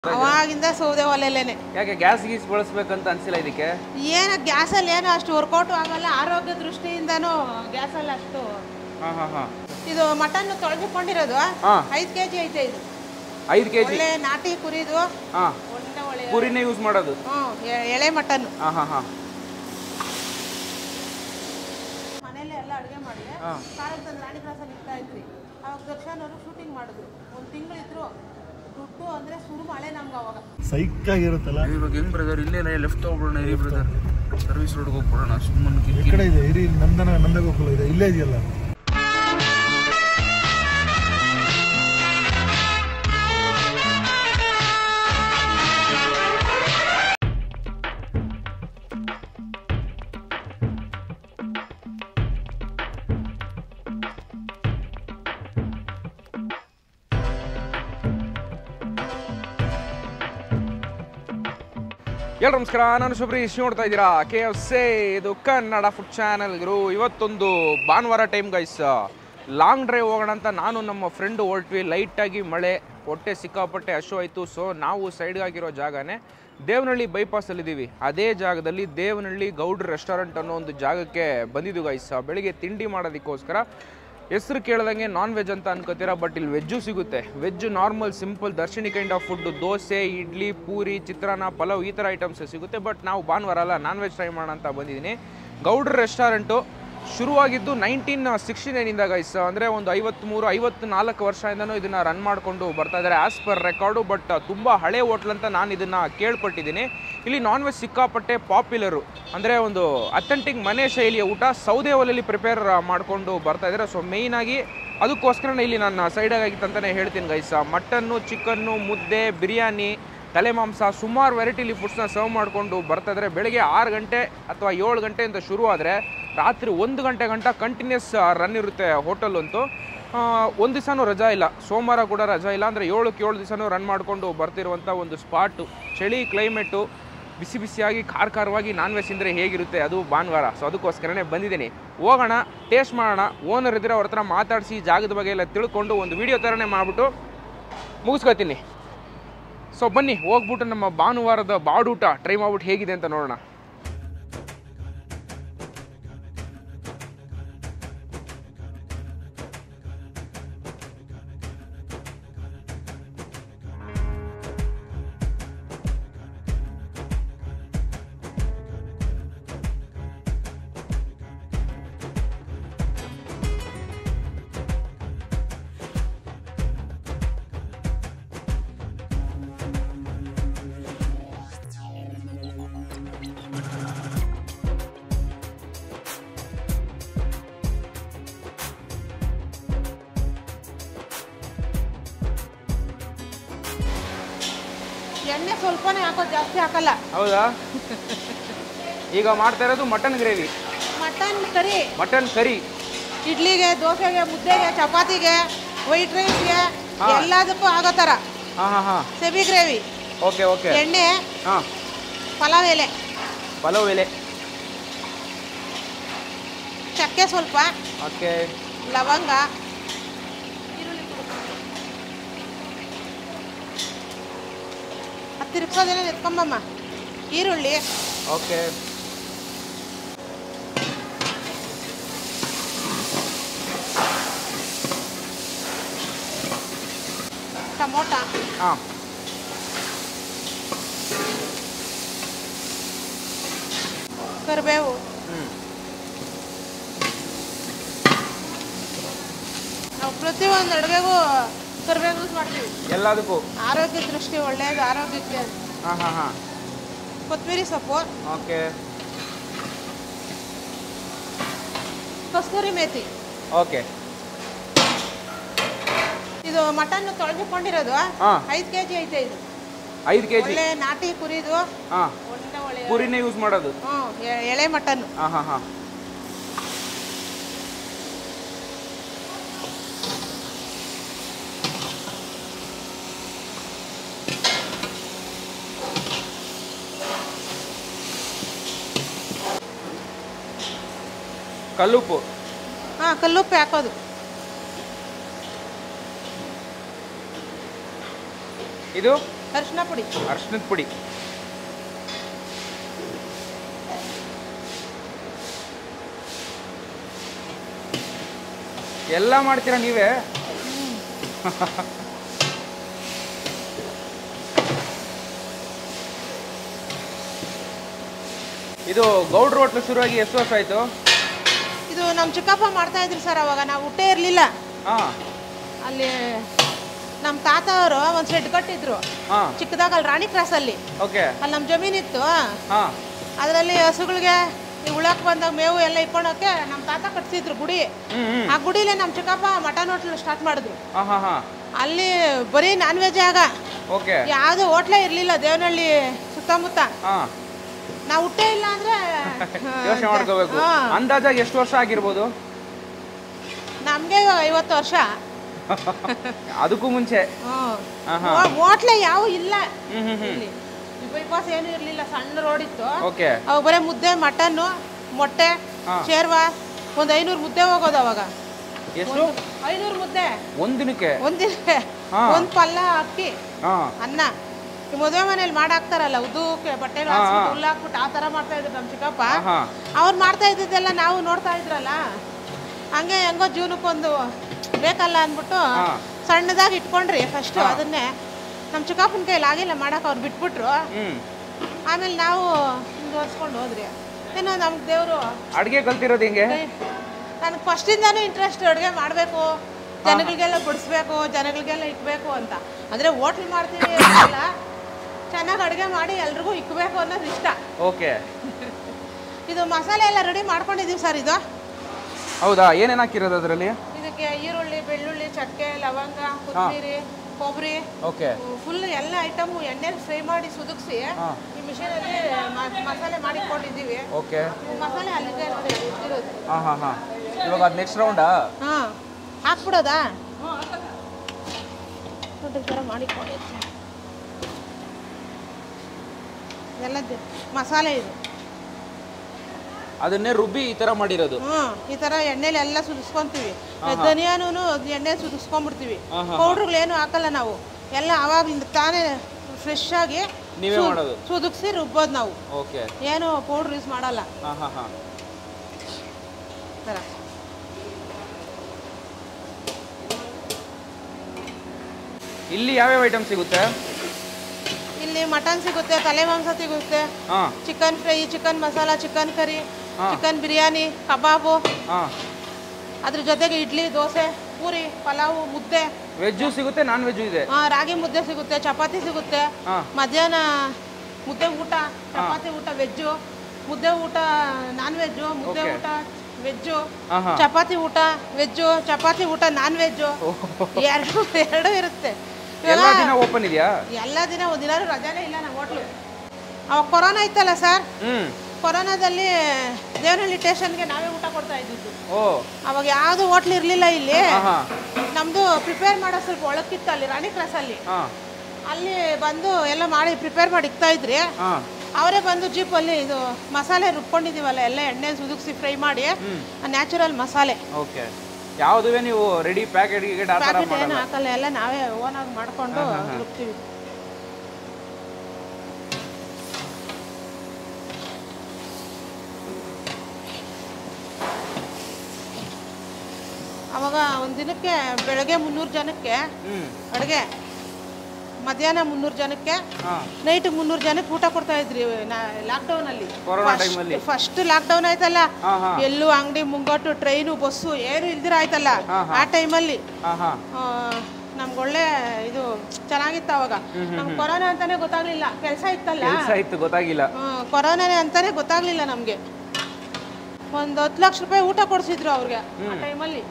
ಅವಾಗಿಂದ ಸೌದೆ ಒಲೆಲೇನೆ ಯಾಕೆ ಗ್ಯಾಸ್ ಗೀಸ್ ಬಳಸ್ಬೇಕಂತ ಅನ್ಸಿಲ್ಲ ಇದಕ್ಕೆ ಏನು ಗ್ಯಾಸಲ್ಲಿ ಏನು ಅಷ್ಟು ವರ್ಕೌಟು ಆಗಲ್ಲ ಆರೋಗ್ಯ ದೃಷ್ಟಿಯಿಂದನೂ ಗ್ಯಾಸಲ್ಲಿ ಅಷ್ಟು ಹಾಂ ಹಾಂ ಹಾಂ ಇದು ಮಟನ್ ತೊಳೆದುಕೊಂಡಿರೋದು ಹಾ. ಐದು ಕೆ ಜಿ ಐತೆ ಇದು ಐದು ಕೆ ಜಿ ಒಳ್ಳೆ ನಾಟಿ ಕುರಿದು ಹಾಂ ಒಳ್ಳೆ ಒಳ್ಳೆ ಪೂರಿನೇ ಯೂಸ್ ಮಾಡೋದು ಹ್ಞೂ ಎ- ಎಳೆ ಮಟನ್ ಹಾಂ ಹಾಂ ಹಾಂ ಮನೇಲಿ ಎಲ್ಲ ಅಡುಗೆ ಮಾಡಿ ಹಾ. ಕಾರಲ್ಲಿ ತಂದು ರಾಣಿ ಕ್ರಾಸಲ್ಲಿ ಇಡ್ತಾ ಇದ್ರಿ ಅವಾಗ ದರ್ಶನ್ ಅವರು ಶೂಟಿಂಗ್ ಮಾಡಿದ್ರು ಒಂದು ತಿಂಗಳಿದ್ರು ದುಡ್ಡು ಅಂದರೆ ಸುರು ಮಳೆ ನಮ್ಗೆ ಅವಾಗ ಸೈಕ್ ಆಗಿರುತ್ತಲ್ಲ ಇವಾಗ ಹೆಂಗ್ ಬ್ರದರ್ ಇಲ್ಲೇ ಲೆಫ್ಟ್ ಹೋಗ್ಬಿಡೋಣ ಇರಿ ಬ್ರದರ್ ಸರ್ವಿಸ್ ರೋಡ್ಗೆ ಹೋಗ್ಬಿಡೋಣ ಸುಮ್ಮನೆ ಈ ಕಡೆ ಇದೆ ಇರಿ ನಂದನ ನಂದಗೋಕುಲ ಇದೆ ಇಲ್ಲೇ ಇದೆಯಲ್ಲ ಎಲ್ರು ನಮಸ್ಕಾರ ನಾನು ಶುಭ್ರೀಶ್ ನೋಡ್ತಾ ಇದ್ದೀರಾ ಕೆ ಎಫ್ ಸಿ ಇದು ಕನ್ನಡ ಫುಡ್ ಚಾನಲ್ ಗುರು ಇವತ್ತೊಂದು ಭಾನುವಾರ ಟೈಮ್ ಗೈಸ್ ಲಾಂಗ್ ಡ್ರೈವ್ ಹೋಗೋಣ ಅಂತ ನಾನು ನಮ್ಮ ಫ್ರೆಂಡು ಹೊರಟ್ವಿ ಲೈಟಾಗಿ ಮಳೆ ಹೊಟ್ಟೆ ಸಿಕ್ಕಾಪಟ್ಟೆ ಹಶು ಆಯಿತು ಸೊ ನಾವು ಸೈಡ್ಗಾಗಿರೋ ಜಾಗನೇ ದೇವನಹಳ್ಳಿ ಬೈಪಾಸಲ್ಲಿದ್ದೀವಿ ಅದೇ ಜಾಗದಲ್ಲಿ ದೇವನಹಳ್ಳಿ ಗೌಡ್ರ ರೆಸ್ಟೋರೆಂಟ್ ಅನ್ನೋ ಒಂದು ಜಾಗಕ್ಕೆ ಬಂದಿದ್ದು ಗೈಸ್ ಬೆಳಿಗ್ಗೆ ತಿಂಡಿ ಮಾಡೋದಕ್ಕೋಸ್ಕರ ಹೆಸರು ಕೇಳ್ದಂಗೆ ನಾನ್ ವೆಜ್ ಅಂತ ಅನ್ಕೋತೀರಾ ಬಟ್ ಇಲ್ಲಿ ವೆಜ್ಜು ಸಿಗುತ್ತೆ veg normal simple darshini kind of food dosa idli puri chitranna pulao ಈ ಥರ ಐಟಮ್ಸ್ ಸಿಗುತ್ತೆ ಬಟ್ ನಾವು ಭಾನುವಾರ ಅಲ್ಲ ನಾನ್ ವೆಜ್ ಟ್ರೈ ಮಾಡೋಣ ಅಂತ ಬಂದಿದ್ದೀನಿ ಗೌಡ್ರ ರೆಸ್ಟೋರೆಂಟು ಶುರುವಾಗಿದ್ದು ನೈನ್ಟೀನ್ ಸಿಕ್ಸ್ಟಿ ನೈನಿಂದ ಗೈಸ್ ಅಂದರೆ ಒಂದು ಐವತ್ತ್ಮೂರು ಐವತ್ತು ನಾಲ್ಕು ವರ್ಷದಿಂದನೂ ಇದನ್ನು ರನ್ ಮಾಡಿಕೊಂಡು ಬರ್ತಾ ಇದ್ದಾರೆ ಆ್ಯಸ್ ಪರ್ ರೆಕಾರ್ಡು ಬಟ್ ತುಂಬ ಹಳೆ ಹೋಟ್ಲ್ ಅಂತ ನಾನು ಇದನ್ನು ಕೇಳ್ಪಟ್ಟಿದ್ದೀನಿ ಇಲ್ಲಿ ನಾನ್ ವೆಜ್ ಸಿಕ್ಕಾಪಟ್ಟೆ ಪಾಪ್ಯುಲರು ಅಂದರೆ ಒಂದು ಅಥೆಂಟಿಕ್ ಮನೆ ಶೈಲಿಯ ಊಟ ಸೌದೆ ಒಲೆಯಲ್ಲಿ ಪ್ರಿಪೇರ್ ಮಾಡಿಕೊಂಡು ಬರ್ತಾ ಇದ್ದಾರೆ ಸೊ ಮೇಯ್ನಾಗಿ ಅದಕ್ಕೋಸ್ಕರನೇ ಇಲ್ಲಿ ನಾನು ಸೈಡಾಗಿತ್ತು ಅಂತಲೇ ಹೇಳ್ತೀನಿ ಗೈಸ್ ಮಟನ್ನು ಚಿಕನ್ನು ಮುದ್ದೆ ಬಿರಿಯಾನಿ ತಲೆ ಮಾಂಸ ಸುಮಾರು ವೆರೈಟಿಲಿ ಫುಡ್ಸ್ನ ಸರ್ವ್ ಮಾಡಿಕೊಂಡು ಬರ್ತಾ ಇದ್ದಾರೆ ಬೆಳಗ್ಗೆ ಆರು ಗಂಟೆ ಅಥವಾ ಏಳು ಗಂಟೆಯಿಂದ ಶುರು ಆದರೆ ರಾತ್ರಿ ಒಂದು ಗಂಟೆ ಗಂಟ ಕಂಟಿನ್ಯೂಸ್ ರನ್ ಇರುತ್ತೆ ಹೋಟೆಲ್ ಅಂತೂ ಆ, ಒಂದು ದಿವಸನೂ ರಜಾ ಇಲ್ಲ ಸೋಮವಾರ ಕೂಡ ರಜಾ ಇಲ್ಲ ಅಂದರೆ ಏಳಕ್ಕೆ ಏಳು ದಿವಸನೂ ರನ್ ಮಾಡಿಕೊಂಡು ಬರ್ತಿರುವಂಥ ಒಂದು ಸ್ಪಾಟು ಚಳಿ ಕ್ಲೈಮೇಟು ಬಿಸಿ ಬಿಸಿಯಾಗಿ ಖಾರ ಖಾರವಾಗಿ ನಾನ್ ವೆಜ್ ತಿಂದರೆ ಹೇಗಿರುತ್ತೆ ಅದು ಭಾನುವಾರ ಸೊ ಅದಕ್ಕೋಸ್ಕರನೇ ಬಂದಿದ್ದೀನಿ ಹೋಗೋಣ ಟೇಸ್ಟ್ ಮಾಡೋಣ ಓನರ್ ಇದ್ದರೆ ಅವ್ರ ಹತ್ರ ಮಾತಾಡಿಸಿ ಜಾಗದ ಬಗ್ಗೆ ಎಲ್ಲ ತಿಳ್ಕೊಂಡು ಒಂದು ವಿಡಿಯೋ ಥರನೇ ಮಾಡಿಬಿಟ್ಟು ಮುಗಿಸ್ಕೊತೀನಿ ಸೊ ಬನ್ನಿ ಹೋಗ್ಬಿಟ್ಟು ನಮ್ಮ ಭಾನುವಾರದ ಬಾಡೂಟ ಟ್ರೈ ಮಾಡ್ಬಿಟ್ಟು ಹೇಗಿದೆ ಅಂತ ನೋಡೋಣ ಎಣ್ಣೆ ಸ್ವಲ್ಪನೇ ಹಾಕೋದು ಜಾಸ್ತಿ ಹಾಕಲ್ಲ ಹೌದಾ ಈಗ ಮಾಡ್ತಾ ಇರೋದು mutton gravy mutton curry mutton curry ಇಡ್ಲಿಗೆ ದೋಸೆಗೆ ಮುದ್ದೆಗೆ ಚಪಾತಿಗೆ ವೈಟ್ ರೈಸ್ಗೆ ಹಾ. ಎಲ್ಲದಕ್ಕೂ ಆಗೋ ಥರ ಹಾಂ ಹಾಂ ಹಾಂ ಸೆಬಿ ಗ್ರೇವಿ ಓಕೆ ಓಕೆ ಎಣ್ಣೆ ಹಾಂ ಪಲಾವ್ ಎಲೆ ಪಲಾವ್ ಎಲೆ ಚಕ್ಕೆ ಸ್ವಲ್ಪ ಓಕೆ ಲವಂಗ ಈರುಳ್ಳಿ ಕೊಡು. ಹತ್ತು ತಿರ್ಗ್ಸೋದೇನೆ ಎತ್ಕೊಂಬಮ್ಮ ಈರುಳ್ಳಿ ಓಕೆ ಟಮೋಟ ಹಾಂ ಕರಿಬೇವು ಹ್ಞೂ ನಾವು ಪ್ರತಿಯೊಂದು ಅಡುಗೆಗೂ ಕರಿಬೇವು ಯೂಸ್ ಮಾಡ್ತೀವಿ ಎಲ್ಲದಕ್ಕೂ ಆರೋಗ್ಯ ದೃಷ್ಟಿ ಒಳ್ಳೆಯದು ಆರೋಗ್ಯಕ್ಕೆ ಹಾಂ ಹಾಂ ಹಾಂ ಕೊತ್ತಂಬರಿ ಸೊಪ್ಪು ಓಕೆ ಕಸ್ತೂರಿ ಮೇಥಿ ಓಕೆ ಇದು ಮಟನ್ ತೊಳೆದುಕೊಂಡಿರೋದು ಹಾ. ಐದು ಕೆ ಜಿ ಐತೆ ಇದು ಐದು ಕೆ ಜಿ ಒಳ್ಳೆ ನಾಟಿ ಕುರಿದು ಹಾಂ ಒಳ್ಳೆ ಒಳ್ಳೆ ಪೂರಿನೇ ಯೂಸ್ ಮಾಡೋದು ಹ್ಞೂ ಎ- ಎಳೆ ಮಟನ್ ಹಾಂ ಹಾಂ ಹಾಂ ಕಲ್ಲುಪ್ಪು ಹಾಂ ಕಲ್ಲುಪ್ಪೆ ಹಾಕೋದು ಇದು ಅರಿಶಿನ ಪುಡಿ ಅರ್ಶಿನದ ಪುಡಿ ಎಲ್ಲ ಮಾಡ್ತೀರಾ ನೀವೇ ಇದು ಗೌಡ್ರ ಹೋಟ್ಲು ಶುರುವಾಗಿ ಎಷ್ಟು ವರ್ಷ ಆಯ್ತು ಇದು ನಮ್ಮ ಚಿಕ್ಕಪ್ಪ ಮಾಡ್ತಾ ಇದ್ರು ಸರ್ ಅವಾಗ ನಾವು ಹುಟ್ಟೇ ಇರಲಿಲ್ಲ ಹಾ ಅಲ್ಲಿ ನಮ್ಮ ತಾತ ಅವರು ಒಂದು ಶೆಡ್ ಕಟ್ಟಿದ್ರು ಹಾ ಚಿಕ್ಕದಾಗ ಅಲ್ಲಿ ರಾಣಿ ಕ್ರಾಸಲ್ಲಿ ಓಕೆ ಅಲ್ಲಿ ನಮ್ಮ ಜಮೀನಿತ್ತು ಹಾ ಅದರಲ್ಲಿ ಹಸುಗಳಿಗೆ ಈ ಉಳಕ್ಕೆ ಬಂದಾಗ ಮೇವು ಎಲ್ಲ ಇಕ್ಕೊಳಕ್ಕೆ ನಮ್ಮ ತಾತ ಕಟ್ಸಿದ್ರು ಗುಡಿ ಹ್ಮ್ ಹ್ಮ್ ಆ ಗುಡಿಲೇ ನಮ್ಮ ಚಿಕ್ಕಪ್ಪ ಮಟನ್ ಹೋಟ್ಲ್ ಸ್ಟಾರ್ಟ್ ಮಾಡಿದ್ರು ಹಾ ಹಾ ಹಾ ಅಲ್ಲಿ ಬರೀ ನಾನ್ ವೆಜ್ ಆಗ ಓಕೆ ಯಾವುದು ಹೋಟ್ಲೇ ಇರಲಿಲ್ಲ ದೇವನಹಳ್ಳಿ ಸುತ್ತಮುತ್ತ ಹಾ ನಾವು ಹುಟ್ಟೇ ಇಲ್ಲ ಅಂದ್ರೆ ಯೋಚನೆ ಮಾಡ್ಕೋಬೇಕು ಹಾ. ಅಂದಾಜಾಗಿ ಎಷ್ಟು ವರ್ಷ ಆಗಿರ್ಬೋದು ನಮ್ಗೆ ಇವಾಗ ಐವತ್ತು ವರ್ಷ ಅದಕ್ಕೂ ಮುಂಚೆ ಹ್ಮ್. ಹಾ, ಹಾ. ಹೋ- ಹೋಟ್ಲೇ ಯಾವ ಇಲ್ಲ ಹ್ಮ್ ಹ್ಮ್ ಹ್ಮ್ ಇಲ್ಲಿ ಬೈಪಾಸ್ ಏನು ಇರಲಿಲ್ಲ ಸಣ್ಣ ರೋಡ್ ಇತ್ತು ಓಕೆ ಅವಾಗ ಬರೀ ಮುದ್ದೆ ಮಟನ್ನು ಮೊಟ್ಟೆ ಹಾ. ಶೇರ್ವಾ ಒಂದು ಐನೂರು ಮುದ್ದೆ ಹೋಗೋದು ಅವಾಗ ಎಷ್ಟು ಐನೂರು ಮುದ್ದೆ ಒಂದ್ ದಿನಕ್ಕೆ ಒಂದಿನ ಹಾ. ಒಂದು ಪಲ್ಲ ಅಕ್ಕಿ ಹಾ ಅನ್ನ ಈ ಮದುವೆ ಮನೇಲಿ ಮಾಡಾಕ್ತಾರಲ್ಲ ಉದ್ದಕ್ಕೆ ಬಟ್ಟೆ ಹಾ, ಹಾ. ಹುಲ್ಲು ಹಾಕ್ಬಿಟ್ಟು ಆ ಥರ ಮಾಡ್ತಾ ಇದ್ರು ನಮ್ಮ ಚಿಕ್ಕಪ್ಪ ಹಾ, ಹಾ. ಅವ್ರು ಮಾಡ್ತಾ ಇದ್ದಿದ್ದೆಲ್ಲ ನಾವು ನೋಡ್ತಾ ಇದ್ರಲ್ಲ ಹಂಗೆ ಹೆಂಗೋ ಜೀವನಕ್ಕೊಂದು ಬೇಕಲ್ಲ ಅಂದ್ಬಿಟ್ಟು ಹಾ. ಸಣ್ಣದಾಗಿ ಇಟ್ಕೊಂಡ್ರಿ ಫಸ್ಟ್ ಹಾ. ಅದನ್ನೇ ನಮ್ಮ ಚಿಕ್ಕಪ್ಪನ ಕೈಲಿ ಆಗಿಲ್ಲ ಮಾಡಕ್ಕೆ ಅವ್ರು ಬಿಟ್ಬಿಟ್ರು ಹ್ಮ್ ಆಮೇಲೆ ನಾವು ಮುಂದುವರ್ಸ್ಕೊಂಡು ಹೋದ್ರಿ ಏನೋ ನಮ್ಗೆ ದೇವರು ಅಡ್ಗೆ ಕಲ್ತಿರೋದು ಹೆಂಗೆ ನನಗೆ ಫಸ್ಟಿಂದಾನು ಇಂಟ್ರೆಸ್ಟ್ ಅಡುಗೆ ಮಾಡಬೇಕು ಜನಗಳಿಗೆಲ್ಲ ಬಡಿಸ್ಬೇಕು ಜನಗಳಿಗೆಲ್ಲ ಇಕ್ಬೇಕು ಅಂತ ಅಂದರೆ ಹೋಟ್ಲ್ ಮಾಡ್ತೀವಿ ಅಲ್ಲ ಚೆನ್ನಾಗಿ ಅಡುಗೆ ಮಾಡಿ ಎಲ್ರಿಗೂ ಇಕ್ಬೇಕು ಅನ್ನೋದು ಇಷ್ಟ ಓಕೆ ಇದು ಮಸಾಲೆ ಎಲ್ಲ ರೆಡಿ ಮಾಡ್ಕೊಂಡಿದ್ದೀವಿ ಸರ್ ಇದು ಹೌದಾ ಏನೇನು ಹಾಕಿರೋದು ಅದರಲ್ಲಿ ಇದಕ್ಕೆ ಈರುಳ್ಳಿ ಬೆಳ್ಳುಳ್ಳಿ ಚಕ್ಕೆ ಲವಂಗ ಕೊತ್ತಂಬರಿ ಕೊಬ್ಬರಿ ಓಕೆ ಫುಲ್ ಎಲ್ಲ ಐಟಮು ಎಣ್ಣೆಲಿ ಫ್ರೈ ಮಾಡಿ ಸುದುಕ್ಸಿ ಹಾ. ಈ ಮಿಷಿನಲ್ಲಿ ಮಸಾಲೆ ಮಾಡಿಕೊಂಡಿದ್ದೀವಿ ಓಕೆ ಈ ಮಸಾಲೆ ಅಲ್ಲಿಗೆ ಇರುತ್ತೆ ಇಟ್ಟಿರೋದು ಹಾ ಹಾ ಹಾ ಇವಾಗ ಅದು ನೆಕ್ಸ್ಟ್ ರೌಂಡಾ ಹಾಂ ಹಾಕ್ಬಿಡೋದಾ ನೋಡಿ ಈ ಥರ ಮಾಡಿಕೊಂಡಿರ್ತೀನಿ ಎಲ್ಲ ದೆ- ಮಸಾಲೆ ಇದು ಅದನ್ನೇ ರುಬ್ಬಿ ಈ ತರ ಮಾಡಿರೋದು ಹ್ಞೂ ಈ ಥರ ಎಣ್ಣೆಲಿ ಎಲ್ಲ ಸುದಿಸ್ಕೊಂತೀವಿ ಆಹಾ. ಧನಿಯಾನು ಎಣ್ಣೆ ಸುದಿಸ್ಕೊಂಡ್ಬಿಡ್ತೀವಿ ಆಹಾ. ಪೌಡ್ರುಗಳೇನು ಹಾಕಲ್ಲ ನಾವು ಎಲ್ಲ ಅವಾಗ್ಲಿಂದ ತಾನೇ ಫ್ರೆಶ್ ಆಗಿ ನೀವೇ ಸು- ಮಾಡೋದು? ಸುದುಕ್ಸಿ ರುಬ್ಬೋದು ನಾವು ಓಕೆ ಏನು ಪೌಡ್ರ್ ಯೂಸ್ ಮಾಡಲ್ಲ ಹಾ ಹಾ ಹಾ ಈ ಥರ ಇಲ್ಲಿ ಯಾವ್ಯಾವ ಐಟಮ್ ಸಿಗುತ್ತೆ ಇಲ್ಲಿ ಮಟನ್ ಸಿಗುತ್ತೆ ತಲೆ ಮಾಂಸ ಸಿಗುತ್ತೆ ಹಾ chicken fry chicken masala chicken curry ಹಾ. ಚಿಕನ್ ಬಿರಿಯಾನಿ ಕಬಾಬು ಹಾ ಅದ್ರ ಜೊತೆಗೆ ಇಡ್ಲಿ ದೋಸೆ ಪೂರಿ ಪಲಾವು ಮುದ್ದೆ ವೆಜ್ಜು ಸಿಗುತ್ತೆ ನಾನ್ ವೆಜ್ಜು ಇದೆ ಆ, ರಾಗಿ ಮುದ್ದೆ ಸಿಗುತ್ತೆ ಚಪಾತಿ ಸಿಗುತ್ತೆ ಹಾ ಮಧ್ಯಾಹ್ನ ಮುದ್ದೆ ಊಟ ಚಪಾತಿ ಊಟ ವೆಜ್ಜು ಮುದ್ದೆ ಊಟ ನಾನ್ ವೆಜ್ಜು ಮುದ್ದೆ Okay. ಊಟ ವೆಜ್ಜು ಹಾ ಹಾ ಚಪಾತಿ ಊಟ ವೆಜ್ಜು ಚಪಾತಿ ಊಟ ನಾನ್ ವೆಜ್ಜು ಎರಡು ಎರಡು ಇರುತ್ತೆ ಎಲ್ಲ ಇವಾಗ ದಿನ ಓಪನ್ ಇದೆಯಾ ಎಲ್ಲ ದಿನ ಒಂದಿನ ರಜಾನೇ ಇಲ್ಲ ನಮ್ಮ ಹೋಟ್ಲು ಅವಾಗ ಕೊರೋನಾ ಇತ್ತಲ್ಲ ಸರ್ ಹ್ಮ್ ಕೊರೋನಾದಲ್ಲಿ ದೇವನಹಳ್ಳಿ ಸ್ಟೇಷನ್ಗೆ ನಾವೇ ಊಟ ಕೊಡ್ತಾ ಇದ್ದಿದ್ದು ಓ ಅವಾಗ ಯಾವುದು ಹೋಟ್ಲ್ ಇರಲಿಲ್ಲ ಇಲ್ಲಿ ಹಾ ಹಾ ನಮ್ಮದು ಪ್ರಿಪೇರ್ ಮಾಡೋ ಸ್ವಲ್ಪ ಒಳಕ್ಕಿತ್ತು ಅಲ್ಲಿ ರಾಣಿ ಕ್ರಾಸಲ್ಲಿ ಹಾ ಅಲ್ಲಿ ಬಂದು ಎಲ್ಲ ಮಾಡಿ ಪ್ರಿಪೇರ್ ಮಾಡಿ ಇಕ್ತಾ ಇದ್ರಿ ಹಾ ಅವರೇ ಬಂದು ಜೀಪಲ್ಲಿ ಇದು ಮಸಾಲೆ ರುಬ್ಕೊಂಡಿದ್ದೀವಲ್ಲ ಎಲ್ಲ ಎಣ್ಣೆ ಸುದುಕ್ಸಿ ಫ್ರೈ ಮಾಡಿ ನ್ಯಾಚುರಲ್ ಮಸಾಲೆ ಓಕೆ ಯಾವುದುವೆ ನೀವು ರೆಡಿ ಪ್ಯಾಕೆಟ್ ಗಿಕೆಟ್ ಆ ಥರ ಪ್ಯಾಕೆಟ್ ಏನು ಮಾಡಲ್ಲ ಹಾಕಲ್ಲ ಎಲ್ಲ ನಾವೇ ಓನಾಗಿ ಮಾಡ್ಕೊಂಡು ರುಬ್ತೀವಿ ಅವಾಗ ಒಂದು ದಿನಕ್ಕೆ ಬೆಳಗ್ಗೆ ಮುನ್ನೂರು ಜನಕ್ಕೆ ಹ್ಮ್ ಅಡುಗೆ ಮಧ್ಯಾಹ್ನ ಮುನ್ನೂರು ಜನಕ್ಕೆ ಹಾ ನೈಟ್ ಮುನ್ನೂರು ಜನಕ್ಕೆ ಊಟ ಕೊಡ್ತಾ ಇದ್ರಿ ಲಾಕ್ಡೌನ್ ಅಲ್ಲಿ ಕೊರೋನಾ ಟೈಮಲ್ಲಿ ಫಸ್ಟ್ ಲಾಕ್ಡೌನ್ ಆಯ್ತಲ್ಲ ಹಾ ಹಾ ಎಲ್ಲೂ ಅಂಗಡಿ ಮುಂಗಟ್ಟು ಟ್ರೈನು ಬಸ್ಸು ಏನು ಇಲ್ದಿರ ಆಯ್ತಲ್ಲ ಹಾ, ಹಾ. ಆ ಟೈಮಲ್ಲಿ ಹಾ ಹಾ ನಮ್ಗೆ ಒಳ್ಳೆ ಇದು ಚೆನ್ನಾಗಿತ್ತು ಅವಾಗ ನಮ್ಗೆ ಕೊರೋನಾ ಅಂತಾನೆ ಗೊತ್ತಾಗ್ಲಿಲ್ಲ ಕೆಲಸ ಇತ್ತಲ್ಲ ಕೆಲಸ ಇತ್ತು ಗೊತ್ತಾಗಿಲ್ಲ ಆ, ಕೊರೋನಾನೇ ಅಂತಾನೆ ಗೊತ್ತಾಗ್ಲಿಲ್ಲ ನಮಗೆ ಒಂದು ಹತ್ತು ಲಕ್ಷ ರೂಪಾಯಿ ಊಟ ಕೊಡಿಸಿದ್ರು ಅವ್ರಿಗೆ ಆ ಟೈಮಲ್ಲಿ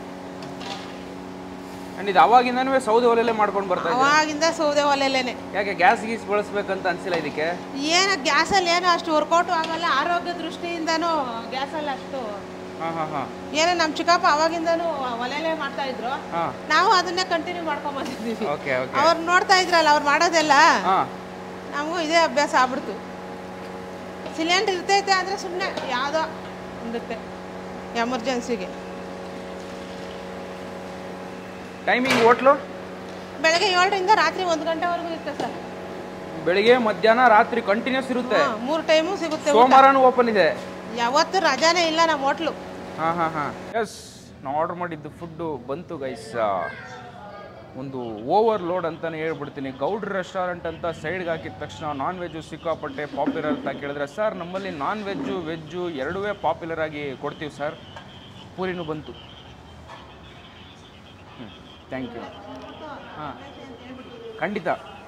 ಅಂಡ್ ಇದು ಅವಾಗಿಂದನೂ ಸೌದೆ ಒಲೆಯಲ್ಲೇ ಮಾಡ್ಕೊಂಡು ಬರ್ತಾ ಇದ್ದೀರಾ ಅವಾಗಿಂದ ಸೌದೆ ಒಲೆಲೇನೆ ಯಾಕೆ ಗ್ಯಾಸ್ ಗೀಸ್ ಬಳಸ್ಬೇಕಂತ ಅನ್ಸಿಲ್ಲ ಇದಕ್ಕೆ ಏನ ಗ್ಯಾಸಲ್ಲಿ ಏನೋ ಅಷ್ಟು ವರ್ಕೌಟ್ ಆಗಲ್ಲ ಆರೋಗ್ಯ ದೃಷ್ಟಿಯಿಂದನೂ ಗ್ಯಾಸಲ್ಲಿ ಅಷ್ಟು ಹಾ ಹಾ ಹಾ ಏನೋ ನಮ್ಮ ಚಿಕ್ಕಪ್ಪ ಅವಾಗಿಂದನೂ ಒಲೆಲೇ ಮಾಡ್ತಾ ಇದ್ರು ಹಾ ನಾವು ಅದನ್ನೇ ಕಂಟಿನ್ಯೂ ಮಾಡ್ಕೊಂಡ್ ಬಂದಿದ್ದೀವಿ ಓಕೆ ಓಕೆ ಅವ್ರು ನೋಡ್ತಾ ಇದ್ರಲ್ಲ ಅವ್ರು ಮಾಡೋದೆಲ್ಲ ಹಾ ನಮಗೂ ಇದೇ ಅಭ್ಯಾಸ ಆಗ್ಬಿಡ್ತು ಸಿಲಿಂಡರ್ ಇರ್ತೈತೆ ಅಂದರೆ ಸುಮ್ಮನೆ ಯಾವುದೋ ಒಂದಕ್ಕೆ ಎಮರ್ಜೆನ್ಸಿಗೆ ಟೈಮಿಂಗ್ ಹೋಟ್ಲು ಬೆಳಗ್ಗೆ ಏಳರಿಂದ ರಾತ್ರಿ ಒಂದು ಗಂಟೆವರೆಗೂ ಇರುತ್ತೆ ಸರ್ ಬೆಳಿಗ್ಗೆ ಮಧ್ಯಾಹ್ನ ರಾತ್ರಿ ಕಂಟಿನ್ಯೂಸ್ ಇರುತ್ತೆ ಹಾ, ಮೂರು ಟೈಮು ಸಿಗುತ್ತೆ ಊಟ. ಸೋಮವಾರನೂ ಓಪನ್ ಇದೆ ಯಾವತ್ತು ರಜಾನೇ ಇಲ್ಲ ನಮ್ಮ ಹೋಟ್ಲು ಹಾಂ ಹಾಂ ಹಾಂ ಎಸ್ ನಾವು ಆರ್ಡರ್ ಮಾಡಿದ್ದು ಫುಡ್ಡು ಬಂತು ಗೈಸ್ ಒಂದು ಓವರ್ ಲೋಡ್ ಅಂತಲೇ ಹೇಳ್ಬಿಡ್ತೀನಿ ಗೌಡ್ರ ರೆಸ್ಟೋರೆಂಟ್ ಅಂತ ಸೈಡ್ಗೆ ಹಾಕಿದ ತಕ್ಷಣ ನಾನ್ ವೆಜ್ಜು ಸಿಕ್ಕಾಪಟ್ಟೆ ಪಾಪ್ಯುಲರ್ ಅಂತ ಕೇಳಿದ್ರೆ ಸರ್ ನಮ್ಮಲ್ಲಿ ನಾನ್ ವೆಜ್ಜು ವೆಜ್ಜು ಎರಡೂ ಪಾಪ್ಯುಲರ್ ಆಗಿ ಕೊಡ್ತೀವಿ ಸರ್ ಪೂರಿನೂ ಬಂತು ಹ್ಞೂ ಥ್ಯಾಂಕ್ ಯು ಹಾಂ ಖಂಡಿತ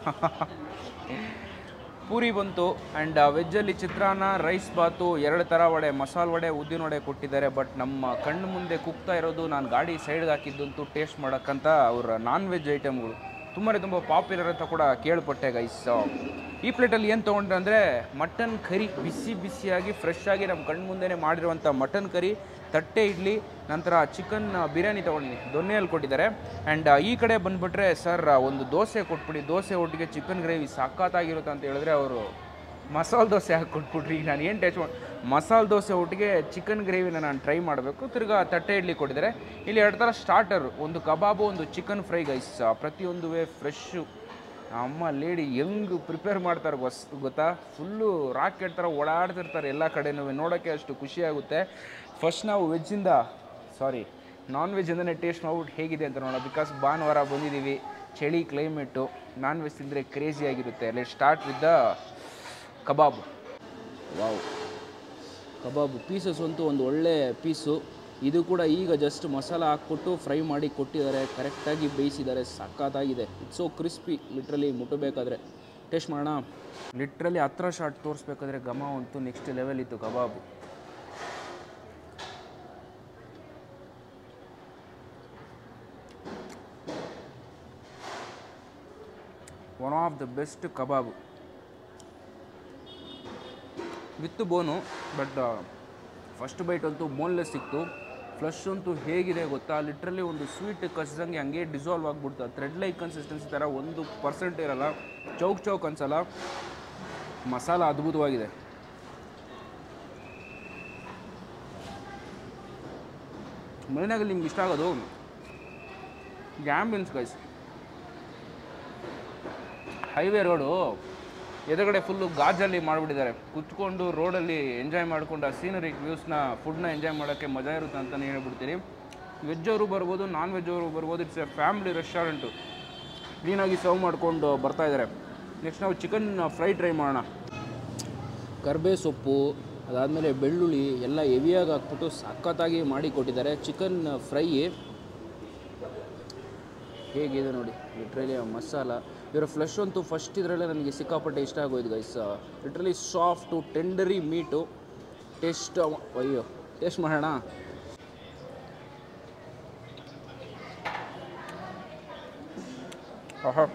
ಪೂರಿ ಬಂತು ಆ್ಯಂಡ್ ವೆಜ್ಜಲ್ಲಿ ಚಿತ್ರಾನ್ನ ರೈಸ್ ಬಾತು ಎರಡು ಥರ ವಡೆ ಮಸಾಲೆ ವಡೆ ಉದ್ದಿನ ವಡೆ ಕೊಟ್ಟಿದ್ದಾರೆ ಬಟ್ ನಮ್ಮ ಕಣ್ಣು ಮುಂದೆ ಕುಗ್ತಾ ಇರೋದು ನಾನು ಗಾಡಿ ಸೈಡ್ಗೆ ಹಾಕಿದ್ದಂತೂ ಟೇಸ್ಟ್ ಮಾಡೋಕ್ಕಂತ ಅವರ ನಾನ್ ವೆಜ್ ಐಟಮ್ಗಳು ತುಂಬಾ ತುಂಬ ಪಾಪ್ಯುಲರ್ ಅಂತ ಕೂಡ ಕೇಳ್ಪಟ್ಟೆ ಗೈಸ್ ಈ ಪ್ಲೇಟಲ್ಲಿ ಏನು ತೊಗೊಂಡ್ರೆ ಅಂದರೆ ಮಟನ್ ಕರಿ ಬಿಸಿ ಬಿಸಿಯಾಗಿ ಫ್ರೆಶ್ ಆಗಿ ನಮ್ಮ ಕಣ್ಣು ಮುಂದೆನೇ ಮಾಡಿರುವಂಥ ಮಟನ್ ಕರಿ ತಟ್ಟೆ ಇಡ್ಲಿ ನಂತರ ಚಿಕನ್ ಬಿರಿಯಾನಿ ತೊಗೊಂಡಿನಿ ದೊನ್ನೆಯಲ್ಲಿ ಕೊಟ್ಟಿದ್ದಾರೆ ಆ್ಯಂಡ್ ಈ ಕಡೆ ಬಂದುಬಿಟ್ರೆ ಸರ್ ಒಂದು ದೋಸೆ ಕೊಟ್ಬಿಡಿ ದೋಸೆ ಒಟ್ಟಿಗೆ ಚಿಕನ್ ಗ್ರೇವಿ ಸಖತ್ತಾಗಿರುತ್ತೆ ಅಂತ ಹೇಳಿದ್ರೆ ಅವರು ಮಸಾಲೆ ದೋಸೆ ಹಾಕಿ ಕೊಟ್ಬಿಟ್ರಿ ಈಗ ನಾನು ಏನು ಟೇಸ್ಟ್ ಮಾಡಿ ಮಸಾಲೆ ದೋಸೆ ಒಟ್ಟಿಗೆ ಚಿಕನ್ ಗ್ರೇವಿನ ನಾನು ಟ್ರೈ ಮಾಡಬೇಕು ತಿರ್ಗಾ ತಟ್ಟೆ ಇಡ್ಲಿ ಕೊಟ್ಟಿದ್ದಾರೆ ಇಲ್ಲಿ ಎರಡು ಥರ ಸ್ಟಾರ್ಟರ್ ಒಂದು ಕಬಾಬು ಒಂದು ಚಿಕನ್ ಫ್ರೈ ಗೈಸ್ ಪ್ರತಿಯೊಂದುವೇ ಫ್ರೆಶ್ಶು ಅಮ್ಮ ಲೇಡಿ ಹೆಂಗ್ ಪ್ರಿಪೇರ್ ಮಾಡ್ತಾರೆ ಗೊಸ್ ಗೊತ್ತಾ ಫುಲ್ಲು ರಾಕೆಟ್ ಥರ ಓಡಾಡ್ತಿರ್ತಾರೆ ಎಲ್ಲ ಕಡೆನೂ ನೋಡೋಕ್ಕೆ ಅಷ್ಟು ಖುಷಿ ಆಗುತ್ತೆ ಫಸ್ಟ್ ನಾವು ವೆಜ್ಜಿಂದ ಸಾರಿ ನಾನ್ ವೆಜ್ಜಿಂದನೇ ಟೇಸ್ಟ್ ಮಾಡ್ಬಿಟ್ಟು ಹೇಗಿದೆ ಅಂತ ನೋಡೋಣ ಬಿಕಾಸ್ ಭಾನುವಾರ ಬಂದಿದ್ದೀವಿ ಚಳಿ ಕ್ಲೈಮೇಟು ನಾನ್ ವೆಜ್ ತಿಂದರೆ ಕ್ರೇಜಿ ಆಗಿರುತ್ತೆ let start with the kebab wow kebab pieces ಅಂತೂ ಒಂದು ಒಳ್ಳೆ ಪೀಸು ಇದು ಕೂಡ ಈಗ ಜಸ್ಟ್ ಮಸಾಲ ಹಾಕ್ಬಿಟ್ಟು ಫ್ರೈ ಮಾಡಿ ಕೊಟ್ಟಿದ್ದಾರೆ ಕರೆಕ್ಟಾಗಿ ಬೇಯಿಸಿದ್ದಾರೆ ಸಖತ್ತಾಗಿದೆ ಇಟ್ಸ್ ಸೋ ಕ್ರಿಸ್ಪಿ ಲಿಟ್ರಲಿ ಮುಟ್ಟಬೇಕಾದ್ರೆ ಟೇಸ್ಟ್ ಮಾಡೋಣ ಲಿಟ್ರಲಿ ಹತ್ರ ಶಾಟ್ ತೋರಿಸ್ಬೇಕಾದ್ರೆ ಘಮ ಅಂತೂ ನೆಕ್ಸ್ಟ್ ಲೆವೆಲ್ ಇತ್ತು kebab one of the best kebab with bone but first bite ಅಂತೂ ಬೋನ್ಲೆಸ್ ಸಿಕ್ತು ಫ್ಲಶ್ ಅಂತೂ ಹೇಗಿದೆ ಗೊತ್ತಾ ಲಿಟ್ರಲಿ ಒಂದು ಸ್ವೀಟ್ ಕಸಿದಂಗೆ ಹಂಗೆ ಡಿಸಾಲ್ವ್ ಆಗಿಬಿಡ್ತು ಥ್ರೆಡ್ ಲೈಕ್ ಕನ್ಸಿಸ್ಟೆನ್ಸಿ ಥರ ಒಂದು ಪರ್ಸೆಂಟ್ ಇರಲ್ಲ ಚೌಕ್ ಚೌಕ್ ಅನ್ಸಲ್ಲ ಮಸಾಲ ಅದ್ಭುತವಾಗಿದೆ ಮೇನಾಗಿ ನಿಮ್ಗೆ ಇಷ್ಟ ಆಗೋದು ಗ್ಯಾಂಬಿನ್ಸ್ ಗೈಸ್ ಹೈವೇ ರೋಡು ಎದುರುಗಡೆ ಫುಲ್ಲು ಗಾಜಲ್ಲಿ ಮಾಡಿಬಿಟ್ಟಿದ್ದಾರೆ ಕುತ್ಕೊಂಡು ರೋಡಲ್ಲಿ ಎಂಜಾಯ್ ಮಾಡ್ಕೊಂಡು ಆ ಸೀನರಿ ವ್ಯೂಸ್ನ ಫುಡ್ನ ಎಂಜಾಯ್ ಮಾಡೋಕ್ಕೆ ಮಜಾ ಇರುತ್ತೆ ಅಂತಲೇ ಹೇಳ್ಬಿಡ್ತೀನಿ ವೆಜ್ ಅವರು ಬರ್ಬೋದು ನಾನ್ ವೆಜ್ ಅವರು ಬರ್ಬೋದು ಇಟ್ಸ್ ಎ ಫ್ಯಾಮಿಲಿ ರೆಸ್ಟೋರೆಂಟು ಕ್ಲೀನಾಗಿ ಸರ್ವ್ ಮಾಡ್ಕೊಂಡು ಬರ್ತಾ ಇದ್ದಾರೆ ನೆಕ್ಸ್ಟ್ ನಾವು ಚಿಕನ್ ಫ್ರೈ ಟ್ರೈ ಮಾಡೋಣ ಕರ್ಬೇ ಸೊಪ್ಪು ಅದಾದಮೇಲೆ ಬೆಳ್ಳುಳ್ಳಿ ಎಲ್ಲ ಹೆವಿಯಾಗಿ ಹಾಕ್ಬಿಟ್ಟು ಸಖತ್ತಾಗಿ ಮಾಡಿ ಕೊಟ್ಟಿದ್ದಾರೆ ಚಿಕನ್ ಫ್ರೈ ಹೇಗಿದೆ ನೋಡಿ ಲಿಟ್ರಲಿ ಮಸಾಲ ಇವರ ಫ್ಲೆಶ್ ಅಂತೂ ಫಸ್ಟ್ ಇದರಲ್ಲೇ ನನಗೆ ಸಿಕ್ಕಾಪಟ್ಟೆ ಇಷ್ಟ ಆಗೋಯ್ತು ಗೈಸ್ ಲಿಟ್ರಲಿ ಸಾಫ್ಟು ಟೆಂಡರಿ ಮೀಟು ಟೇಸ್ಟ್ ಅಯ್ಯೋ ಟೇಸ್ಟ್ ಮಾಡೋಣ ಆಹಾ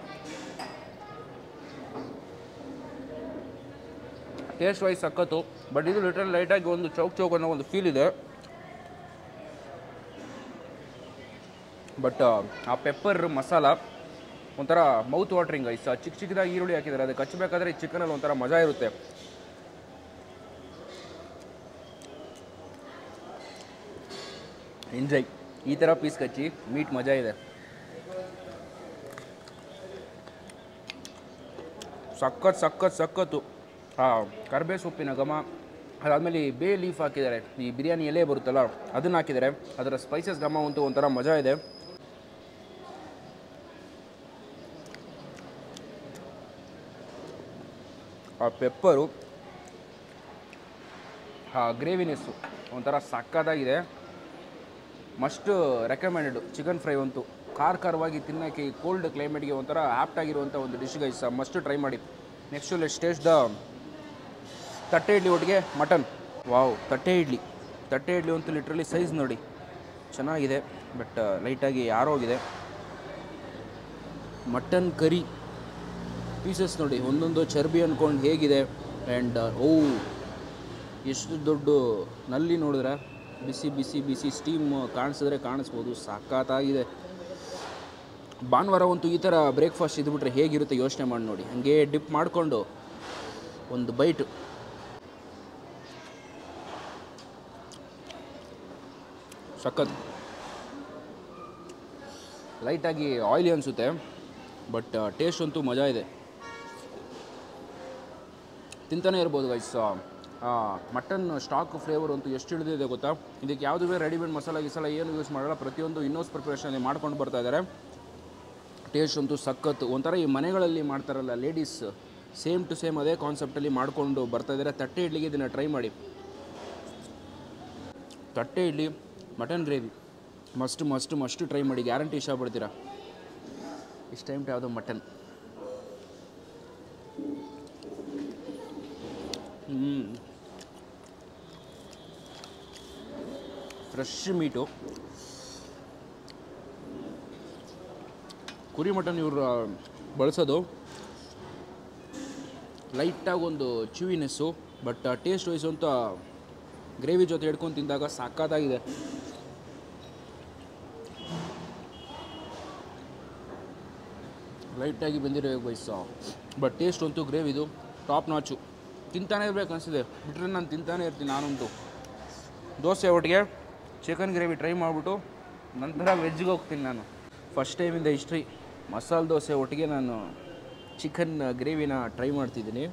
ಟೇಸ್ಟ್ ವೈಸ್ ಸಖತ್ತು ಬಟ್ ಇದು ಲಿಟ್ರಲ್ ಲೈಟಾಗಿ ಒಂದು ಚೌಕ್ ಚೌಕ್ ಅನ್ನೋ ಒಂದು ಫೀಲ್ ಇದೆ ಬಟ್ ಆ ಪೆಪ್ಪರ್ ಮಸಾಲ ಒಂಥರ ಮೌತ್ ವಾಟ್ರಿಂಗ್ ಐಸ್ ಚಿಕ್ಕ ಚಿಕ್ಕದಾಗಿ ಈರುಳ್ಳಿ ಹಾಕಿದ್ದಾರೆ ಅದಕ್ಕೆ ಹಚ್ಚಬೇಕಾದ್ರೆ ಈ ಚಿಕನಲ್ಲಿ ಒಂಥರ ಮಜಾ ಇರುತ್ತೆ ಎಂಜಾಯ್ ಈ ಥರ ಪೀಸ್ ಕಚ್ಚಿ ಮೀಟ್ ಮಜಾ ಇದೆ ಸಖತ್ ಸಖತ್ ಸಖತ್ತು ಹಾಂ ಕರ್ಬೇ ಸೊಪ್ಪಿನ ಘಮ ಅದಾದಮೇಲೆ ಈ ಬೇ ಲೀಫ್ ಹಾಕಿದ್ದಾರೆ ಈ ಬಿರಿಯಾನಿ ಎಲೆ ಬರುತ್ತಲ್ಲ ಅದನ್ನು ಹಾಕಿದ್ದಾರೆ ಅದರ ಸ್ಪೈಸಸ್ ಘಮ ಅಂತೂ ಒಂಥರ ಮಜಾ ಇದೆ ಆ ಪೆಪ್ಪರು ಆ ಗ್ರೇವಿನೆಸ್ಸು ಒಂಥರ ಸಕ್ಕತ್ತಾಗಿದೆ ಮಸ್ಟ್ ರೆಕಮೆಂಡೆಡ್ ಚಿಕನ್ ಫ್ರೈ ಅಂತೂ ಖಾರ ಖಾರವಾಗಿ ತಿನ್ನೋಕ್ಕೆ ಈ ಕೋಲ್ಡ್ ಕ್ಲೈಮೇಟ್ಗೆ ಒಂಥರ ಆ್ಯಪ್ಟ್ ಆಗಿರುವಂಥ ಒಂದು ಡಿಶ್ ಗೈಸ್ ಮಸ್ಟ್ ಟ್ರೈ ಮಾಡಿ ನೆಕ್ಸ್ಟು ಲೆಟ್ ಟೇಸ್ಟ್ ದ ತಟ್ಟೆ ಇಡ್ಲಿ ಒಟ್ಟಿಗೆ ಮಟನ್ ವಾವ್ ತಟ್ಟೆ ಇಡ್ಲಿ ತಟ್ಟೆ ಇಡ್ಲಿ ಅಂತೂ ಲಿಟ್ರಲಿ ಸೈಜ್ ನೋಡಿ ಚೆನ್ನಾಗಿದೆ ಬಟ್ ಲೈಟಾಗಿ ಯಾರೋಗಿದೆ ಮಟನ್ ಕರಿ ಪೀಸಸ್ ನೋಡಿ ಒಂದೊಂದು ಚರ್ಬಿ ಅಂದ್ಕೊಂಡು ಹೇಗಿದೆ ಆ್ಯಂಡ್ ಓ ಎಷ್ಟು ದೊಡ್ಡ ನಲ್ಲಿ ನೋಡಿದ್ರೆ ಬಿಸಿ ಬಿಸಿ ಬಿಸಿ ಸ್ಟೀಮ್ ಕಾಣಿಸಿದ್ರೆ ಕಾಣಿಸ್ಬೋದು ಸಖತ್ತಾಗಿದೆ ಭಾನುವಾರ ಅಂತೂ ಈ ಥರ ಬ್ರೇಕ್ಫಾಸ್ಟ್ ಇದ್ಬಿಟ್ರೆ ಹೇಗಿರುತ್ತೆ ಯೋಚನೆ ಮಾಡಿ ನೋಡಿ ಹಾಗೆ ಡಿಪ್ ಮಾಡಿಕೊಂಡು ಒಂದು ಬೈಟು ಸಖತ್ ಲೈಟಾಗಿ ಆಯಿಲಿ ಅನಿಸುತ್ತೆ ಬಟ್ ಟೇಸ್ಟ್ ಅಂತೂ ಮಜಾ ಇದೆ ತಿಂತಾನೆ ಇರ್ಬೋದು ಗೈಸ್ ಮಟನ್ ಸ್ಟಾಕ್ ಫ್ಲೇವರ್ ಅಂತೂ ಎಷ್ಟು ಹಿಡಿದಿದೆ ಗೊತ್ತಾ ಇದಕ್ಕೆ ಯಾವುದೇ ರೆಡಿಮೇಡ್ ಮಸಾಲ ಗಿಸಾಲ ಏನು ಯೂಸ್ ಮಾಡಲ್ಲ ಪ್ರತಿಯೊಂದು ಇನ್ನೋಸ್ ಪ್ರಿಪ್ರೇಷನ್ ಮಾಡ್ಕೊಂಡು ಬರ್ತಾ ಇದ್ದಾರೆ ಟೇಸ್ಟ್ ಅಂತೂ ಸಖತ್ತು ಒಂಥರ ಈ ಮನೆಗಳಲ್ಲಿ ಮಾಡ್ತಾರಲ್ಲ ಲೇಡೀಸ್ ಸೇಮ್ ಟು ಸೇಮ್ ಅದೇ ಕಾನ್ಸೆಪ್ಟಲ್ಲಿ ಮಾಡಿಕೊಂಡು ಬರ್ತಾ ಇದ್ದಾರೆ ತಟ್ಟೆ ಇಡ್ಲಿಗೆ ಇದನ್ನು ಟ್ರೈ ಮಾಡಿ ತಟ್ಟೆ idli mutton gravy must must must try ಮಾಡಿ ಗ್ಯಾರಂಟಿ ಇಷ್ಟಪಡ್ತೀರಾ ಇಷ್ಟು ಟೈಮ್ ಯಾವುದೋ ಮಟನ್ ಹ್ಞೂ ಫ್ರೆಶ್ ಮೀಟು ಕುರಿ ಮಟನ್ ಇವರು ಬಳಸೋದು ಲೈಟಾಗಿ ಒಂದು ಚಿವಿನೆಸ್ಸು ಬಟ್ ಟೇಸ್ಟ್ ವೈಸು ಅಂತ ಗ್ರೇವಿ ಜೊತೆ ಹಿಡ್ಕೊಂಡು ತಿಂದಾಗ ಸಾಕಾದಾಗಿದೆ ಲೈಟಾಗಿ ಬಂದಿರೋ ವಯಸ್ಸು ಬಟ್ ಟೇಸ್ಟ್ ಅಂತೂ ಗ್ರೇವಿದು ಟಾಪ್ ನಾಚು ತಿಂತಾನೆ ಇರ್ಬೇಕು ಅನಿಸಿದೆ ಬಿಟ್ಟರೆ ನಾನು ತಿಂತಾನೆ ಇರ್ತೀನಿ ನಾನಂತೂ ದೋಸೆ ಒಟ್ಟಿಗೆ ಚಿಕನ್ ಗ್ರೇವಿ ಟ್ರೈ ಮಾಡಿಬಿಟ್ಟು ನಂತರ ವೆಜ್ಗೆ ಹೋಗ್ತೀನಿ ನಾನು ಫಸ್ಟ್ ಟೈಮಿಂದ ಹಿಸ್ಟ್ರಿ ಮಸಾಲೆ ದೋಸೆ ಒಟ್ಟಿಗೆ ನಾನು ಚಿಕನ್ ಗ್ರೇವಿನ ಟ್ರೈ ಮಾಡ್ತಿದ್ದೀನಿ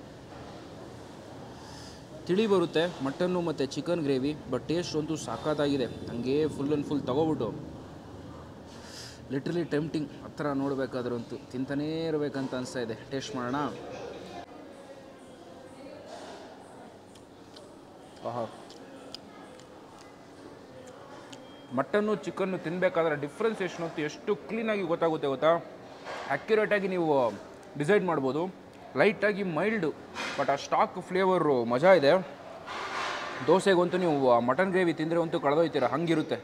ತಿಳಿ ಬರುತ್ತೆ ಮಟನ್ನು ಮತ್ತು ಚಿಕನ್ ಗ್ರೇವಿ ಬಟ್ ಟೇಸ್ಟ್ ಅಂತೂ ಸಾಕಾದಾಗಿದೆ ಹಂಗೆ ಫುಲ್ ಆ್ಯಂಡ್ ಫುಲ್ ತೊಗೊಬಿಟ್ಟು ಲಿಟ್ರಲಿ ಟೆಂಪ್ಟಿಂಗ್ ಹತ್ರ ನೋಡಬೇಕಾದ್ರಂತೂ ತಿಂತಾನೇ ಇರಬೇಕಂತ ಅನಿಸ್ತಾ ಇದೆ ಟೇಸ್ಟ್ ಮಾಡೋಣ ಆಹಾ ಮಟನ್ನು ಚಿಕನ್ನು ತಿನ್ನಬೇಕಾದ್ರೆ ಡಿಫ್ರೆನ್ಸ್ ಎಷ್ಟು ಅಂತ ಎಷ್ಟು ಕ್ಲೀನಾಗಿ ಗೊತ್ತಾಗುತ್ತೆ ಗೊತ್ತಾ ಆ್ಯಕ್ಯುರೇಟಾಗಿ ನೀವು ಡಿಸೈಡ್ ಮಾಡ್ಬೋದು ಲೈಟಾಗಿ ಮೈಲ್ಡು ಬಟ್ ಆ ಸ್ಟಾಕ್ ಫ್ಲೇವರು ಮಜಾ ಇದೆ ದೋಸೆಗಂತೂ ನೀವು ಮಟನ್ ಗ್ರೇವಿ ತಿಂದರೆ ಅಂತೂ ಕಳೆದೋಯ್ತೀರ ಹಂಗಿರುತ್ತೆ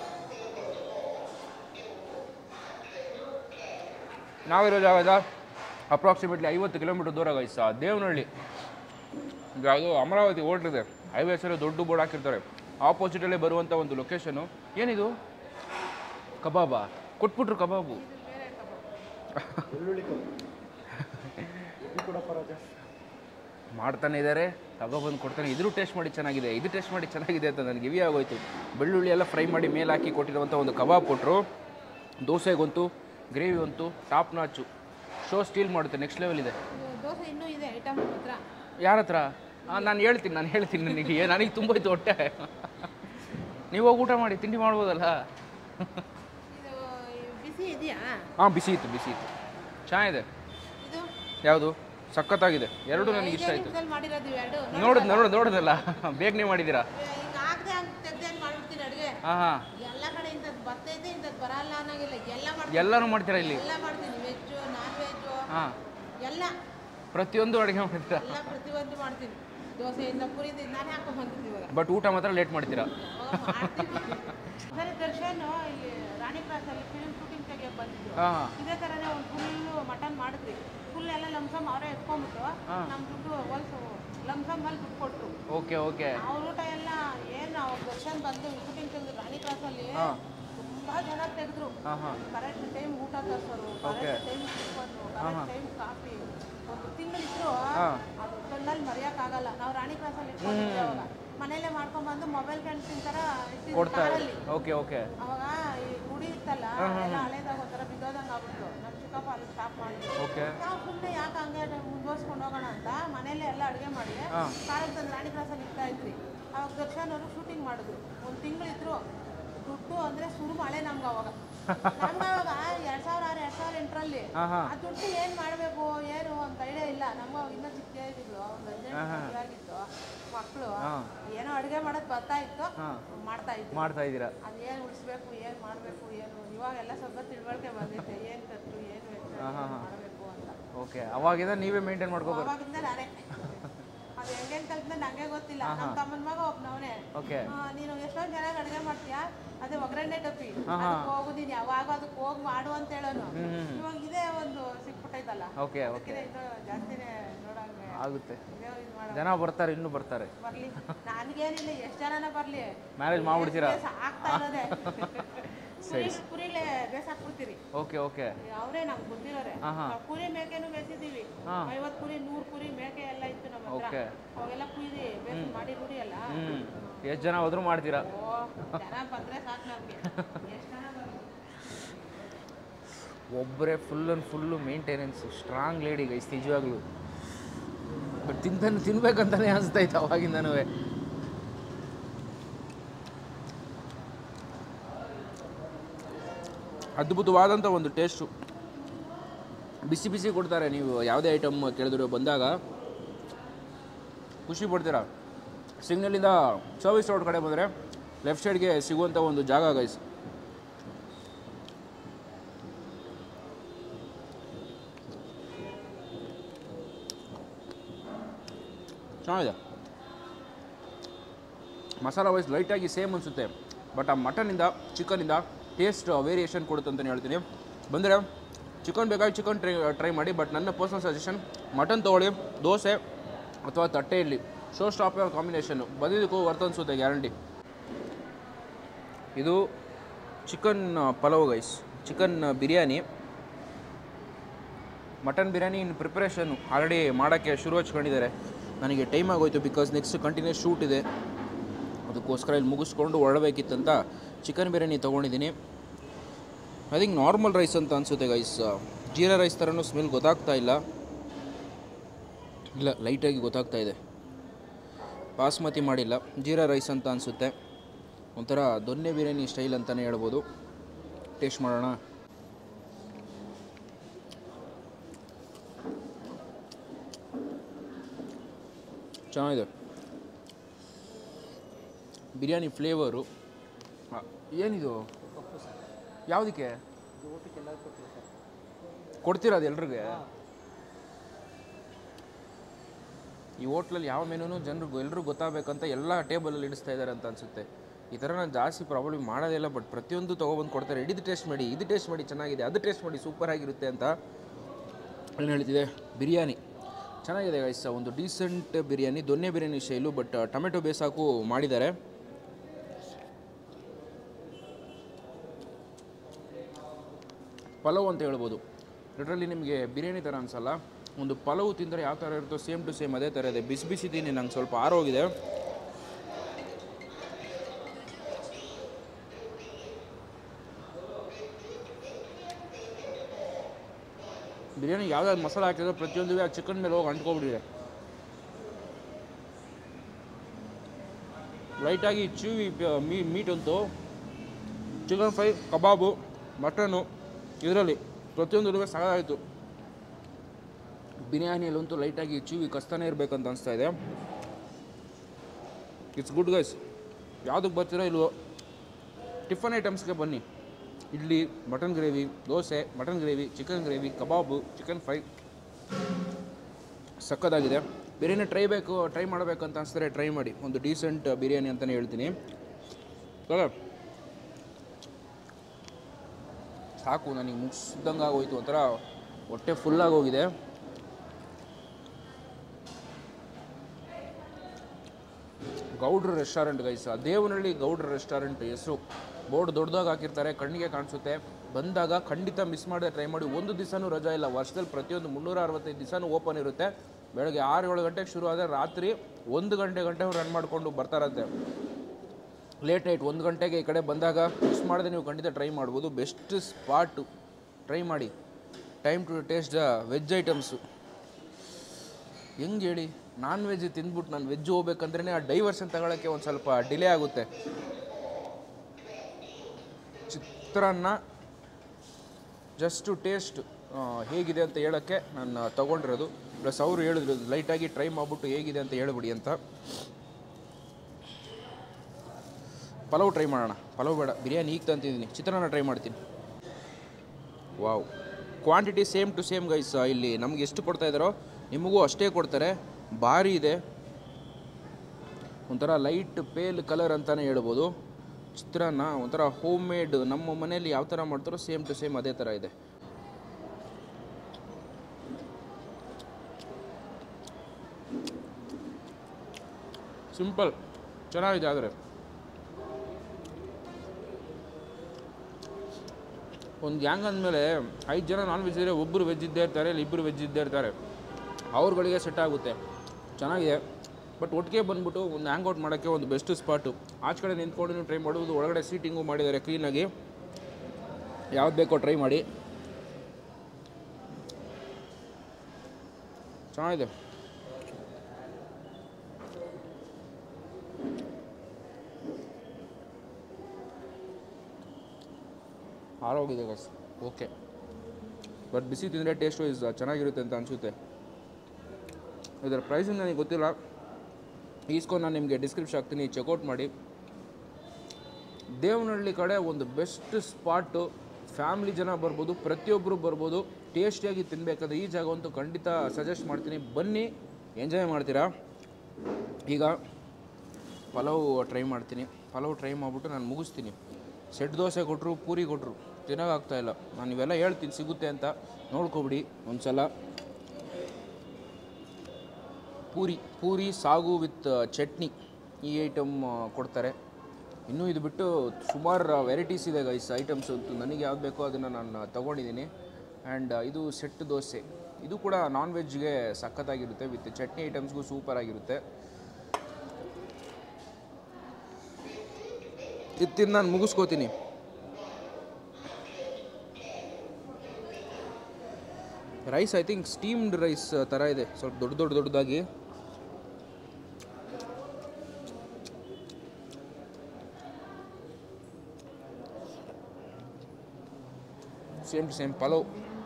ನಾವಿರೋ ಜಾಗದ ಅಪ್ರಾಕ್ಸಿಮೇಟ್ಲಿ ಐವತ್ತು ಕಿಲೋಮೀಟರ್ ದೂರ ಗೈಸ ದೇವನಹಳ್ಳಿ ಯಾವುದೋ ಅಮರಾವತಿ ಹೋಟ್ಲಿದೆ ಹೈವೇ ಹೆಸರು ದೊಡ್ಡ ಬೋರ್ಡ್ ಹಾಕಿರ್ತಾರೆ ಆಪೋಸಿಟಲ್ಲೇ ಬರುವಂಥ ಒಂದು ಲೊಕೇಶನು ಏನಿದು ಕಬಾಬಾ ಕೊಟ್ಬಿಟ್ರು ಕಬಾಬು ಮಾಡ್ತಾನೆ ಇದ್ದಾರೆ ತಗೊಬಂದು ಕೊಡ್ತಾನೆ ಇದ್ರೂ ಟೇಸ್ಟ್ ಮಾಡಿ ಚೆನ್ನಾಗಿದೆ ಇದು ಟೇಸ್ಟ್ ಮಾಡಿ ಚೆನ್ನಾಗಿದೆ ಅಂತ ನನಗೆ ಇವಿ ಆಗೋಯ್ತು ಬೆಳ್ಳುಳ್ಳಿ ಎಲ್ಲ ಫ್ರೈ ಮಾಡಿ ಮೇಲೆ ಹಾಕಿ ಕೊಟ್ಟಿರುವಂಥ ಒಂದು ಕಬಾಬ್ ಕೊಟ್ಟರು ದೋಸೆಗಂತೂ ಗ್ರೇವಿ ಅಂತೂ ಟಾಪ್ ನಾಚು ಶೋ ಸ್ಟೀಲ್ ಮಾಡುತ್ತೆ ನೆಕ್ಸ್ಟ್ ಲೆವೆಲ್ ಇದೆ ದೋಸೆ ಇನ್ನೂ ಇದೆ ಐಟಮ್ ಹತ್ರ ಯಾರ ಹತ್ರ ನಾನು ಹೇಳ್ತೀನಿ ನಾನು ಹೇಳ್ತೀನಿ ನನಗೆ ಏ- ನನಗೆ ತುಂಬ ಇತ್ತು ಹೊಟ್ಟೆ ನೀವು ಹೋಗಿ ಊಟ ಮಾಡಿ ತಿಂಡಿ ಮಾಡ್ಬೋದಲ್ಲ ಇದು ಬಿಸಿ ಇದೆಯಾ ಹಾಂ ಬಿಸಿ ಇತ್ತು ಬಿಸಿ ಇತ್ತು ಚೆನ್ನಾಗಿದೆ ಇದು ಯಾವುದು ಸಖತ್ತಾಗಿದೆ ಎರಡು ನನಗೆ ಇಷ್ಟ ಆಯಿತು ನಿಮಿಷದಲ್ಲಿ ಮಾಡಿರೋದು ಇವೆರಡು ನೋಡಿದ್ ನೋಡೋದು ನೋಡೋದಲ್ಲ ಬೇಗನೆ ಮಾಡಿದ್ದೀರಾ ಈಗ ಆಗದೆ ಹಂಗೆ ತೆಗ್ದೆ ಹಂಗೆ ಮಾಡ್ಬಿಡ್ತೀನಿ ಅಡುಗೆ ಹಾಂ ಹಾಂ ಎಲ್ಲ ಕಡೆ ಇಂಥದ್ದು ಬರ್ತೈತೆ ಇಂಥದ್ದು ಬರಲ್ಲ ಅನ್ನೋಂಗಿಲ್ಲ ಎಲ್ಲ ಮಾಡ್ತೀನಿ ಎಲ್ಲರೂ ಮಾಡ್ತೀರಾ ಇಲ್ಲಿ ಎಲ್ಲ ಮಾಡ್ತೀನಿ ವೆಜ್ಜು ನಾನ್ ವೆಜ್ಜು ಹಾಂ ಎಲ್ಲ ಪ್ರತಿಯೊಂದು ಅಡುಗೆ ಮಾಡ್ತೀರಾ ಎಲ್ಲ ಪ್ರತಿಯೊಂದು ಮಾಡ್ತೀನಿ ದೋಸೆಯಿಂದ ಪುರಿಯಿಂದ ನಾನೇ ಹಾಕೊಂಡು ಬಂದಿದ್ದೀನಿ ಇವಾಗ ಬಟ್ ಊಟ ಮಾತ್ರ ಲೇಟ್ ಮಾಡ್ತೀರಾ ಅವಾಗ ಮಾಡ್ತೀನಿ ಸರಿ ದರ್ಶನ್ ಇಲ್ಲಿ ರಾಣಿ ಕ್ರಾಸಲ್ಲಿ ಫಿಲ್ಮ್ ಶೂಟಿಂಗ್ ತೆಗಿಯಕ್ಕೆ ಬಂದಿದ್ದು ಹಾಂ ಹಾಂ ಇದೇ ಥರನೇ ಒಂದು ಫುಲ್ಲು ಮಟನ್ ಮಾಡಿದ್ರಿ ಫುಲ್ ಎಲ್ಲ ಲಮ್ಸಮ್ ಅವರೇ ಎತ್ಕೊಂಡ್ಬಿಟ್ಟು ಹಾ. ನಮ್ಮ ದುಡ್ಡು ಹೊಲ್ಸು ಲಮ್ಸಮ್ ಅಲ್ಲಿ ದುಡ್ಡು ಕೊಟ್ಟರು ಓಕೆ ಓಕೆ ಅವ್ರ ಊಟ ಎಲ್ಲ ಏನು ಅವ್ರ ದರ್ಶನ್ ಬಂದು ಶೂಟಿಂಗ್ ತೆಗೆದು ರಾಣಿ ಕ್ರಾಸಲ್ಲಿ ಹಾಂ ತುಂಬಾ ಜನ ತೆಗೆದ್ರು ಹಾಂ ಹಾಂ ಕರೆಕ್ಟ್ ಟೈಮ್ ಊಟ ತರಿಸೋರು Okay. Correct time tiffin correct time coffee ಒಂದು ತಿಂಗಳಿದ್ರು ಹಾ. ಅದು ಕಣ್ಣಲ್ಲಿ ಮರೆಯೋಕ್ಕಾಗಲ್ಲ ನಾವು ರಾಣಿ ಕ್ರಾಸಲ್ಲಿ ಇಟ್ಕೊಂಡಿದ್ವಿ ಅವಾಗ ಮನೇಲೆ ಮಾಡ್ಕೊಂಡ್ಬಂದು ಮೊಬೈಲ್ ಕ್ಯಾಂಟೀನ್ ಥರ ಇಟ್ಟಿದ್ದು ಕೊಡ್ತಾ ಕಾರಲ್ಲಿ ಓಕೆ ಓಕೆ ಅವಾಗ ಈ ಗುಡಿ ಇತ್ತಲ್ಲ ಎಲ್ಲ ಹಳೇದಾಗ ಒಂಥರ ಬಿದ್ದೋದಂಗೆ ಆಗ್ಬಿಡ್ತು ನಮ್ಮ ಚಿಕ್ಕಪ್ಪ ಅಲ್ಲಿ ಸ್ಟಾಪ್ ಮಾಡಿದ್ರು ಓಕೆ ನಾವು ಸುಮ್ಮನೆ ಯಾಕೆ ಹಂಗೆ ಮುಂದುವರ್ಸ್ಕೊಂಡು ಹೋಗೋಣ ಅಂತ ಮನೇಲೆ ಎಲ್ಲ ಅಡುಗೆ ಮಾಡಿ ಹಾ. ಕಾರಲ್ಲಿ ತಂದು ರಾಣಿ ಕ್ರಾಸಲ್ಲಿ ಇಡ್ತಾ ಇದ್ರಿ ಅವಾಗ ದರ್ಶನ್ ಅವರು ಶೂಟಿಂಗ್ ಮಾಡಿದ್ರು ಒಂದು ತಿಂಗಳಿದ್ರು ದುಡ್ಡು ಅಂದರೆ ಸುರು ಮಳೆ ನಮ್ಗೆ ಅವಾಗ ನಮ್ಗೆ ಅವಾಗ ಎರಡು ಸಾವಿರ ಆರು ಎರಡು ಸಾವಿರ ಎಂಟರಲ್ಲಿ ಹಾಂ ಹಾಂ ಆ ದುಡ್ಡು ಏನು ಮಾಡಬೇಕು ಏನು ಅಂತ ಐಡಿಯಾ ಇಲ್ಲ ನಮ್ಗೆ ಅವಾಗ ಇನ್ನೂ ಚಿಕ್ಕ ಇದ್ದಿದ್ಲು ಒಂದು ಹದಿನೆಂಟು ಆಗಿತ್ತು ಮಕ್ಕಳು ಹಾಂ ಏನೋ ಅಡುಗೆ ಮಾಡೋದು ಬರ್ತಾ ಇತ್ತು ಹಾಂ ಮಾಡ್ತಾ ಇತ್ತು ಮಾಡ್ತಾ ಇದ್ದೀರಾ ಅದೇನು ಉಳಿಸ್ಬೇಕು ಏನು ಮಾಡಬೇಕು ಏನು ಇವಾಗೆಲ್ಲ ಸ್ವಲ್ಪ ತಿಳುವಳಿಕೆ ಬಂದೈತೆ ಏನು ಖರ್ಚು ಏನು ವೆಚ್ಚ ಹಾ, ಹಾ, ಏನ್ ಹಾ. ಮಾಡಬೇಕು ಅಂತ ಓಕೆ ಅವಾಗಿಂದ ನೀವೇ ಮೇಂಟೈನ್ ಮಾಡ್ಕೋಬೇಕು ಅವಾಗಿಂದ ನಾನೇ ಅದು ಹೆಂಗೇನು ಕಲ್ತ್ನ ನಂಗೆ ಗೊತ್ತಿಲ್ಲ ನಮ್ಮ ತಮ್ಮನ ಮಗ ಒಬ್ಬನವನೇ ಓಕೆ ನೀನು ಎಷ್ಟೊಂದು ಚೆನ್ನಾಗಿ ಅಡುಗೆ ಮಾಡ್ತೀಯಾ ಅದೇ ಒಗ್ಗರಣೆ ಟಪ್ಪಿ ಹಾ, ಹಾ. ಅದಕ್ಕೆ ಹೋಗು ನೀನು ಯಾವಾಗ ಅದಕ್ಕೆ ಹೋಗಿ ಮಾಡು ಅಂತ ಹೇಳೋನು ಹ್ಮ್, ಹ್ಮ್. ಇವಾಗ ಇದೇ ಒಂದು ಸಿಕ್ಬಿಟ್ಟೈತಲ್ಲ ಓಕೆ ಓಕೆ ಅದಕ್ಕೆ ಇದು ಜಾಸ್ತಿನೇ ನೋಡಂಗೆ ಆಗುತ್ತೆ ಇದೇ ಇದು ಮಾಡೋ ಜನ ಬರ್ತಾರೆ ಇನ್ನೂ ಬರ್ತಾರೆ ಬರ್ಲಿ ನನಗೇನಿಲ್ಲ ಎಷ್ಟು ಜನನ ಬರ್ಲಿ ಮ್ಯಾರೇಜ್ ಮಾಡ್ಬಿಡ್ತೀರಾ ಆಗ್ತಾ ಇರೋದೇ ಕುರಿ ಕುರಿಲೇ ಬೇಸಾಕ್ಬಿಡ್ತೀರಿ ಓಕೆ ಓಕೆ ಅವರೇ ನಮ್ಗೆ ಗೊತ್ತಿರೋರೆ ಹಾ, ಹಾ. ನಾವ್ ಕುರಿ ಮೇಕೆನೂ ಬೇಸಿದ್ದೀವಿ ಹಾ. ಐವತ್ತು ಕುರಿ ನೂರು ಕುರಿ ಮೇಕೆ ಎಲ್ಲ ಇತ್ತು ನಮ್ಮ ಹತ್ರ ಓಕೆ ಅವಾಗೆಲ್ಲ ಕುಯ್ದು ಬೇಸ್ ಮಾಡಿ ರೂಢಿ ಅಲ್ಲ ಹ್ಞೂ ಎಷ್ಟು ಜನ ಹೋದ್ರೂ ಮಾಡ್ತೀರಾ ಓ ಜನ ಬಂದ್ರೆ ಸಾಕು ನಮ್ಗೆ ಎಷ್ಟು ಜನ ಬರ್ಲಿ. ಒಬ್ಬರೇ full and full maintenance strong lady guys ನಿಜವಾಗ್ಲೂ ಬಟ್ ತಿಂತಾನೆ ತಿನ್ಬೇಕಂತಾನೆ ಅನಿಸ್ತಾ ಇತ್ತು ಅವಾಗಿಂದನೂ ಅದ್ಭುತವಾದಂಥ ಒಂದು ಟೇಸ್ಟು ಬಿಸಿ ಬಿಸಿ ಕೊಡ್ತಾರೆ ನೀವು ಯಾವುದೇ ಐಟಮ್ ಕೇಳಿದ್ರು ಬಂದಾಗ ಖುಷಿ ಪಡ್ತೀರಾ ಸಿಗ್ನಲಿಂದ ಸರ್ವಿಸ್ ರೋಡ್ ಕಡೆ ಬಂದರೆ ಲೆಫ್ಟ್ ಸೈಡ್ಗೆ ಸಿಗುವಂಥ ಒಂದು ಜಾಗ ಗೈಸ್ ಚೆನ್ನಾಗಿದೆ ಮಸಾಲ ವೈಸ್ ಲೈಟಾಗಿ ಸೇಮ್ ಅನಿಸುತ್ತೆ ಬಟ್ ಆ ಮಟನಿಂದ ಚಿಕನಿಂದ ಟೇಸ್ಟ್ ವೇರಿಯೇಷನ್ ಕೊಡುತ್ತೆ ಅಂತಲೇ ಹೇಳ್ತೀನಿ ಬಂದರೆ ಚಿಕನ್ ಬೇಕಾಗಿ ಚಿಕನ್ ಟ್ರೈ ಟ್ರೈ ಮಾಡಿ ಬಟ್ ನನ್ನ ಪರ್ಸನಲ್ ಸಜೆಷನ್ ಮಟನ್ ತೊಗೊಳ್ಳಿ ದೋಸೆ ಅಥವಾ ತಟ್ಟೆಯಲ್ಲಿ ಶೋ ಸ್ಟಾಪರ್ ಕಾಂಬಿನೇಷನ್ನು ಬಂದಿದ್ದಕ್ಕೂ ವರ್ತ್ ಅನಿಸುತ್ತೆ ಗ್ಯಾರಂಟಿ ಇದು chicken pulao guys chicken biryani mutton biryani in preparation already ಮಾಡೋಕ್ಕೆ ಶುರು ಹಚ್ಕೊಂಡಿದ್ದಾರೆ ನನಗೆ ಟೈಮ್ ಆಗೋಯ್ತು ಬಿಕಾಸ್ ನೆಕ್ಸ್ಟ್ ಕಂಟಿನ್ಯೂಸ್ ಶೂಟ್ ಇದೆ ಅದಕ್ಕೋಸ್ಕರ ಇಲ್ಲಿ ಮುಗಿಸ್ಕೊಂಡು ಹೊರಡಬೇಕಿತ್ತಂತ ಚಿಕನ್ ಬಿರಿಯಾನಿ ತೊಗೊಂಡಿದ್ದೀನಿ ಐ ಥಿಂಕ್ ನಾರ್ಮಲ್ ರೈಸ್ ಅಂತ ಅನಿಸುತ್ತೆ ಗೈಸ್ ಜೀರಾ ರೈಸ್ ಥರನೂ ಸ್ಮೆಲ್ ಗೊತ್ತಾಗ್ತಾ ಇಲ್ಲ ಇಲ್ಲ ಲೈಟಾಗಿ ಗೊತ್ತಾಗ್ತಾ ಇದೆ ಬಾಸ್ಮತಿ ಮಾಡಿಲ್ಲ ಜೀರಾ ರೈಸ್ ಅಂತ ಅನಿಸುತ್ತೆ ಒಂಥರ ದೊನ್ನೆ ಬಿರಿಯಾನಿ ಸ್ಟೈಲ್ ಅಂತಲೇ ಹೇಳ್ಬೋದು ಟೇಸ್ಟ್ ಮಾಡೋಣ ಚೆನ್ನಾಗಿದೆ ಬಿರಿಯಾನಿ ಫ್ಲೇವರು ಏನಿದು ಯಾವುದಕ್ಕೆ ಕೊಡ್ತೀರಾ ಅದು ಎಲ್ರಿಗೆ ಈ ಹೋಟ್ಲಲ್ಲಿ ಯಾವ ಮೆನುನು ಜನರಿಗೂ ಎಲ್ರಿಗೂ ಗೊತ್ತಾಗಬೇಕಂತ ಎಲ್ಲ ಟೇಬಲಲ್ಲಿ ಇಡಿಸ್ತಾ ಇದ್ದಾರೆ ಅಂತ ಅನಿಸುತ್ತೆ ಈ ಥರ ನಾನು ಜಾಸ್ತಿ ಪ್ರಾಬ್ಲಮ್ ಮಾಡೋದಿಲ್ಲ ಬಟ್ ಪ್ರತಿಯೊಂದು ತೊಗೊಬಂದು ಕೊಡ್ತಾರೆ ಇಡಿದು ಟೇಸ್ಟ್ ಮಾಡಿ ಇದು ಟೇಸ್ಟ್ ಮಾಡಿ ಚೆನ್ನಾಗಿದೆ ಅದು ಟೇಸ್ಟ್ ಮಾಡಿ ಸೂಪರ್ ಆಗಿರುತ್ತೆ ಅಂತ ಏನು ಹೇಳ್ತಿದೆ ಬಿರಿಯಾನಿ ಚೆನ್ನಾಗಿದೆ ಗೈಸ್ ಒಂದು ಡೀಸೆಂಟ್ ಬಿರಿಯಾನಿ ದೊನ್ನೆ ಬಿರಿಯಾನಿ ಶೈಲು ಬಟ್ ಟೊಮೆಟೊ ಬೇಸಾಕು ಮಾಡಿದ್ದಾರೆ ಪಲಾವ್ ಅಂತ ಹೇಳ್ಬೋದು ಲಿಟ್ರಲಿ ನಿಮಗೆ ಬಿರಿಯಾನಿ ಥರ ಅನ್ಸಲ್ಲ ಒಂದು ಪಲಾವ್ ತಿಂದರೆ ಯಾವ ಥರ ಇರುತ್ತೋ ಸೇಮ್ ಟು ಸೇಮ್ ಅದೇ ಥರ ಇದೆ ಬಿಸಿ ಬಿಸಿ ತಿನ್ನಿ ನಂಗೆ ಸ್ವಲ್ಪ ಆರೋಗಿದೆ ಬಿರಿಯಾನಿ ಯಾವ್ದಾದ್ರು ಮಸಾಲೆ ಹಾಕಿದ್ರೆ ಪ್ರತಿಯೊಂದು ಆ ಚಿಕನ್ ಮೇಲೆ ಹೋಗಿ ಅಂಟ್ಕೊಬಿಟ್ಟಿದೆ ಲೈಟಾಗಿ ಚೂವಿ ಮೀ ಮೀಟ್ ಅಂತೂ ಚಿಕನ್ ಫ್ರೈ ಕಬಾಬು ಮಟನು ಇದರಲ್ಲಿ ಪ್ರತಿಯೊಂದು ಸಾಕಾಯಿತು ಬಿರಿಯಾನಿಯಲ್ಲಂತೂ ಲೈಟಾಗಿ ಚೂವಿ ಕಸ್ತಾನೆ ಇರಬೇಕಂತ ಅನಿಸ್ತಾ ಇದೆ ಇಟ್ಸ್ ಗುಡ್ ಗೈಸ್ ಯಾವುದಕ್ಕೆ ಬರ್ತೀರೋ ಇಲ್ವೋ ಟಿಫನ್ ಐಟಮ್ಸ್ಗೆ ಬನ್ನಿ idli mutton gravy dosa mutton gravy chicken gravy kebab chicken fry ಸಕ್ಕದಾಗಿದೆ ಬಿರಿಯಾನಿ ಟ್ರೈ ಬೇಕು ಟ್ರೈ ಮಾಡಬೇಕಂತ ಅನಿಸಿದ್ರೆ ಟ್ರೈ ಮಾಡಿ ಒಂದು ಡೀಸೆಂಟ್ ಬಿರಿಯಾನಿ ಅಂತಲೇ ಹೇಳ್ತೀನಿ ಸರ ಸಾಕು ನನಗೆ ಮುಗಿಸ್ದಂಗೆ ಆಗೋಯ್ತು ಒಂಥರ ಹೊಟ್ಟೆ ಫುಲ್ಲಾಗಿ ಹೋಗಿದೆ ಗೌಡ್ರ ರೆಸ್ಟೋರೆಂಟ್ ಗೈಸ್ ದೇವನಹಳ್ಳಿ ಗೌಡ್ರ ರೆಸ್ಟೋರೆಂಟ್ ಹೆಸರು ಬೋರ್ಡ್ ದೊಡ್ಡದಾಗಿ ಹಾಕಿರ್ತಾರೆ ಕಣ್ಣಿಗೆ ಕಾಣಿಸುತ್ತೆ ಬಂದಾಗ ಖಂಡಿತ ಮಿಸ್ ಮಾಡದೆ ಟ್ರೈ ಮಾಡಿ ಒಂದು ದಿವಸನೂ ರಜಾ ಇಲ್ಲ ವರ್ಷದಲ್ಲಿ ಪ್ರತಿಯೊಂದು ಮುನ್ನೂರ ಅರವತ್ತೈದು ದಿವಸನೂ ಓಪನ್ ಇರುತ್ತೆ ಬೆಳಗ್ಗೆ ಆರು ಏಳು ಗಂಟೆಗೆ ಶುರು ಆದರೆ ರಾತ್ರಿ ಒಂದು ಗಂಟೆ ಗಂಟೆ ರನ್ ಮಾಡಿಕೊಂಡು ಬರ್ತಾರಂತೆ ಲೇಟ್ ನೈಟ್ ಒಂದು ಗಂಟೆಗೆ ಈ ಕಡೆ ಬಂದಾಗ ಮಿಸ್ ಮಾಡದೆ ನೀವು ಖಂಡಿತ ಟ್ರೈ ಮಾಡ್ಬೋದು ಬೆಸ್ಟ್ ಸ್ಪಾಟು ಟ್ರೈ ಮಾಡಿ time to taste the veg items ಹೆಂಗೆ ಹೇಳಿ ನಾನ್ ವೆಜ್ ತಿಂದ್ಬಿಟ್ಟು ನಾನು ವೆಜ್ ಹೋಗ್ಬೇಕಂದ್ರೆ ಆ ಡೈವರ್ಷನ್ ತಗೊಳ್ಳೋಕ್ಕೆ ಒಂದು ಸ್ವಲ್ಪ ಡಿಲೇ ಆಗುತ್ತೆ ಚಿತ್ರಾನ್ನ ಜಸ್ಟು ಟೇಸ್ಟ್ ಹೇಗಿದೆ ಅಂತ ಹೇಳೋಕ್ಕೆ ನಾನು ತೊಗೊಂಡಿರೋದು ಪ್ಲಸ್ ಅವರು ಹೇಳಿದ್ರು ಲೈಟಾಗಿ ಟ್ರೈ ಮಾಡಿಬಿಟ್ಟು ಹೇಗಿದೆ ಅಂತ ಹೇಳ್ಬಿಡಿ ಅಂತ ಪಲಾವ್ ಟ್ರೈ ಮಾಡೋಣ ಪಲಾವ್ ಬೇಡ ಬಿರಿಯಾನಿ ಈಗ ತಂತಿದ್ದೀನಿ ಚಿತ್ರಾನ್ನ ಟ್ರೈ ಮಾಡ್ತೀನಿ wow quantity same to same guys ಇಲ್ಲಿ ನಮ್ಗೆ ಎಷ್ಟು ಕೊಡ್ತಾ ಇದ್ದಾರೋ ನಿಮಗೂ ಅಷ್ಟೇ ಕೊಡ್ತಾರೆ ಭಾರಿ ಇದೆ ಒಂಥರ ಲೈಟ್ ಪೇಲ್ ಕಲರ್ ಅಂತಲೇ ಹೇಳ್ಬೋದು ಚಿತ್ರಾನ್ನ ಒಂಥರ ಹೋಮ್ ಮೇಡ್ ನಮ್ಮ ಮನೆಯಲ್ಲಿ ಯಾವ ಥರ ಮಾಡ್ತಾರೋ ಸೇಮ್ ಟು ಸೇಮ್ ಅದೇ ಥರ ಇದೆ ಸಿಂಪಲ್ ಚೆನ್ನಾಗಿದೆ ಆದರೆ ಒಂದು ಗ್ಯಾಂಗ್ ಅಂದಮೇಲೆ ಐದು ಜನ ನಾನ್ ವೆಜ್ ಇದ್ದರೆ ಒಬ್ಬರು ವೆಜ್ ಇದ್ದೇ ಇರ್ತಾರೆ ಇಲ್ಲ ಇಬ್ಬರು ವೆಜ್ ಇದ್ದೇ ಇರ್ತಾರೆ ಅವ್ರುಗಳಿಗೆ ಸೆಟ್ ಆಗುತ್ತೆ ಚೆನ್ನಾಗಿದೆ ಬಟ್ ಒಟ್ಟಿಗೆ ಬಂದ್ಬಿಟ್ಟು ಒಂದು ಹ್ಯಾಂಗ್ ಔಟ್ ಮಾಡೋಕ್ಕೆ ಒಂದು ಬೆಸ್ಟ್ ಸ್ಪಾಟು ಆಚೆ ಕಡೆ ನಿಂತ್ಕೊಂಡು ನೀವು ಟ್ರೈ ಮಾಡುವುದು ಒಳಗಡೆ ಸೀಟಿಂಗು ಮಾಡಿದ್ದಾರೆ ಕ್ಲೀನಾಗಿ ಯಾವ್ದು ಬೇಕೋ ಟ್ರೈ ಮಾಡಿ ಚೆನ್ನಾಗಿದೆ ಆರೋಗಿದೆ ಗೈಸ್ ಓಕೆ ಬಟ್ ಬಿಸಿ ತಿಂದರೆ ಟೇಸ್ಟು ಇಸ್ ಚೆನ್ನಾಗಿರುತ್ತೆ ಅಂತ ಅನಿಸುತ್ತೆ ಇದರ ಪ್ರೈಸಿಂಗ್ ನನಗೆ ಗೊತ್ತಿಲ್ಲ ಈಸ್ಕೊಂಡು ನಾನು ನಿಮಗೆ ಡಿಸ್ಕ್ರಿಪ್ಷನ್ ಹಾಕ್ತೀನಿ ಚೆಕ್ಔಟ್ ಮಾಡಿ ದೇವನಹಳ್ಳಿ ಕಡೆ ಒಂದು ಬೆಸ್ಟ್ ಸ್ಪಾಟು ಫ್ಯಾಮ್ಲಿ ಜನ ಬರ್ಬೋದು ಪ್ರತಿಯೊಬ್ಬರು ಬರ್ಬೋದು ಟೇಸ್ಟಿಯಾಗಿ ತಿನ್ನಬೇಕಾದ್ರೆ ಈ ಜಾಗ ಅಂತೂ ಖಂಡಿತ ಸಜೆಸ್ಟ್ ಮಾಡ್ತೀನಿ ಬನ್ನಿ ಎಂಜಾಯ್ ಮಾಡ್ತೀರಾ ಈಗ ಪಲಾವ್ ಟ್ರೈ ಮಾಡ್ತೀನಿ ಪಲಾವ್ ಟ್ರೈ ಮಾಡಿಬಿಟ್ಟು ನಾನು ಮುಗಿಸ್ತೀನಿ ಸೆಟ್ ದೋಸೆ ಕೊಟ್ಟರು ಪೂರಿ ಕೊಟ್ಟರು ತಿನ್ನೋಕ್ಕಾಗ್ತಾಯಿಲ್ಲ ನಾನು ಇವೆಲ್ಲ ಹೇಳ್ತೀನಿ ಸಿಗುತ್ತೆ ಅಂತ ನೋಡ್ಕೊಬಿಡಿ ಒಂದು ಸಲ ಪೂರಿ ಪೂರಿ ಸಾಗು ವಿತ್ ಚಟ್ನಿ ಈ ಐಟಮ್ ಕೊಡ್ತಾರೆ ಇನ್ನೂ ಇದು ಬಿಟ್ಟು ಸುಮಾರು ವೆರೈಟೀಸ್ ಇದೆ ಗೈಸ್ ಐಟಮ್ಸ್ ಅಂತೂ ನನಗೆ ಯಾವ್ದು ಬೇಕೋ ಅದನ್ನು ನಾನು ತೊಗೊಂಡಿದ್ದೀನಿ ಆ್ಯಂಡ್ ಇದು ಸೆಟ್ ದೋಸೆ ಇದು ಕೂಡ ನಾನ್ ವೆಜ್ಗೆ ಸಖತ್ತಾಗಿರುತ್ತೆ ವಿತ್ ಚಟ್ನಿ ಐಟಮ್ಸ್ಗೂ ಸೂಪರ್ ಆಗಿರುತ್ತೆ ಇದು ತಿಂದು ನಾನು ಮುಗಿಸ್ಕೋತೀನಿ rice I think steamed rice ಥರ ಇದೆ ಸ್ವಲ್ಪ ದೊಡ್ಡ ದೊಡ್ಡ ದೊಡ್ಡದಾಗಿ same to same pulao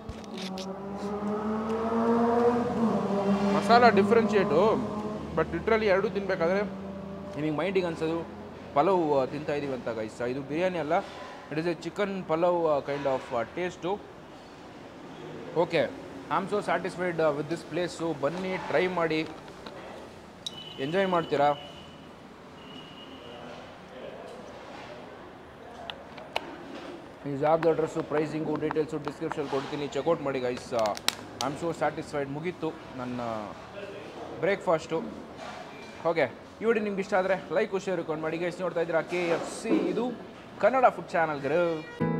masala differentiate but literally ಎರಡೂ ತಿನ್ಬೇಕಾದ್ರೆ ನಿಮಗೆ ಮೈಂಡಿಗೆ ಅನ್ಸೋದು ಪಲಾವ್ ಆ, ತಿಂತಾ ಇದೀವಿ ಅಂತ ಗೈಸ್ ಇದು ಬಿರಿಯಾನಿ ಅಲ್ಲ it is a chicken pulao kind of taste okay I am so satisfied with this place ಬನ್ನಿ ಟ್ರೈ ಮಾಡಿ ಎಂಜಾಯ್ ಮಾಡ್ತೀರಾ ಈ ಜಾಬ್ದ ಅಡ್ರೆಸ್ಸು ಪ್ರೈಸಿಂಗು ಡೀಟೇಲ್ಸು ಡಿಸ್ಕ್ರಿಪ್ಷನ್ ಕೊಡ್ತೀನಿ ಚೆಕ್ಔಟ್ ಮಾಡಿ guys I am so satisfied ಮುಗೀತು ನನ್ನ ಬ್ರೇಕ್ಫಾಸ್ಟು ಓಕೆ ಈ ವಿಡಿಯೋ ನಿಮ್ಗೆ ಇಷ್ಟ ಆದರೆ ಲೈಕ್ ಶೇರ್ ಕೊಂಡು ಮಾಡಿ ಗೈಸ್ ನೋಡ್ತಾ ಇದ್ದೀರಾ ಕೆ ಎಫ್ ಸಿ ಇದು ಕನ್ನಡ ಫುಡ್ ಚಾನಲ್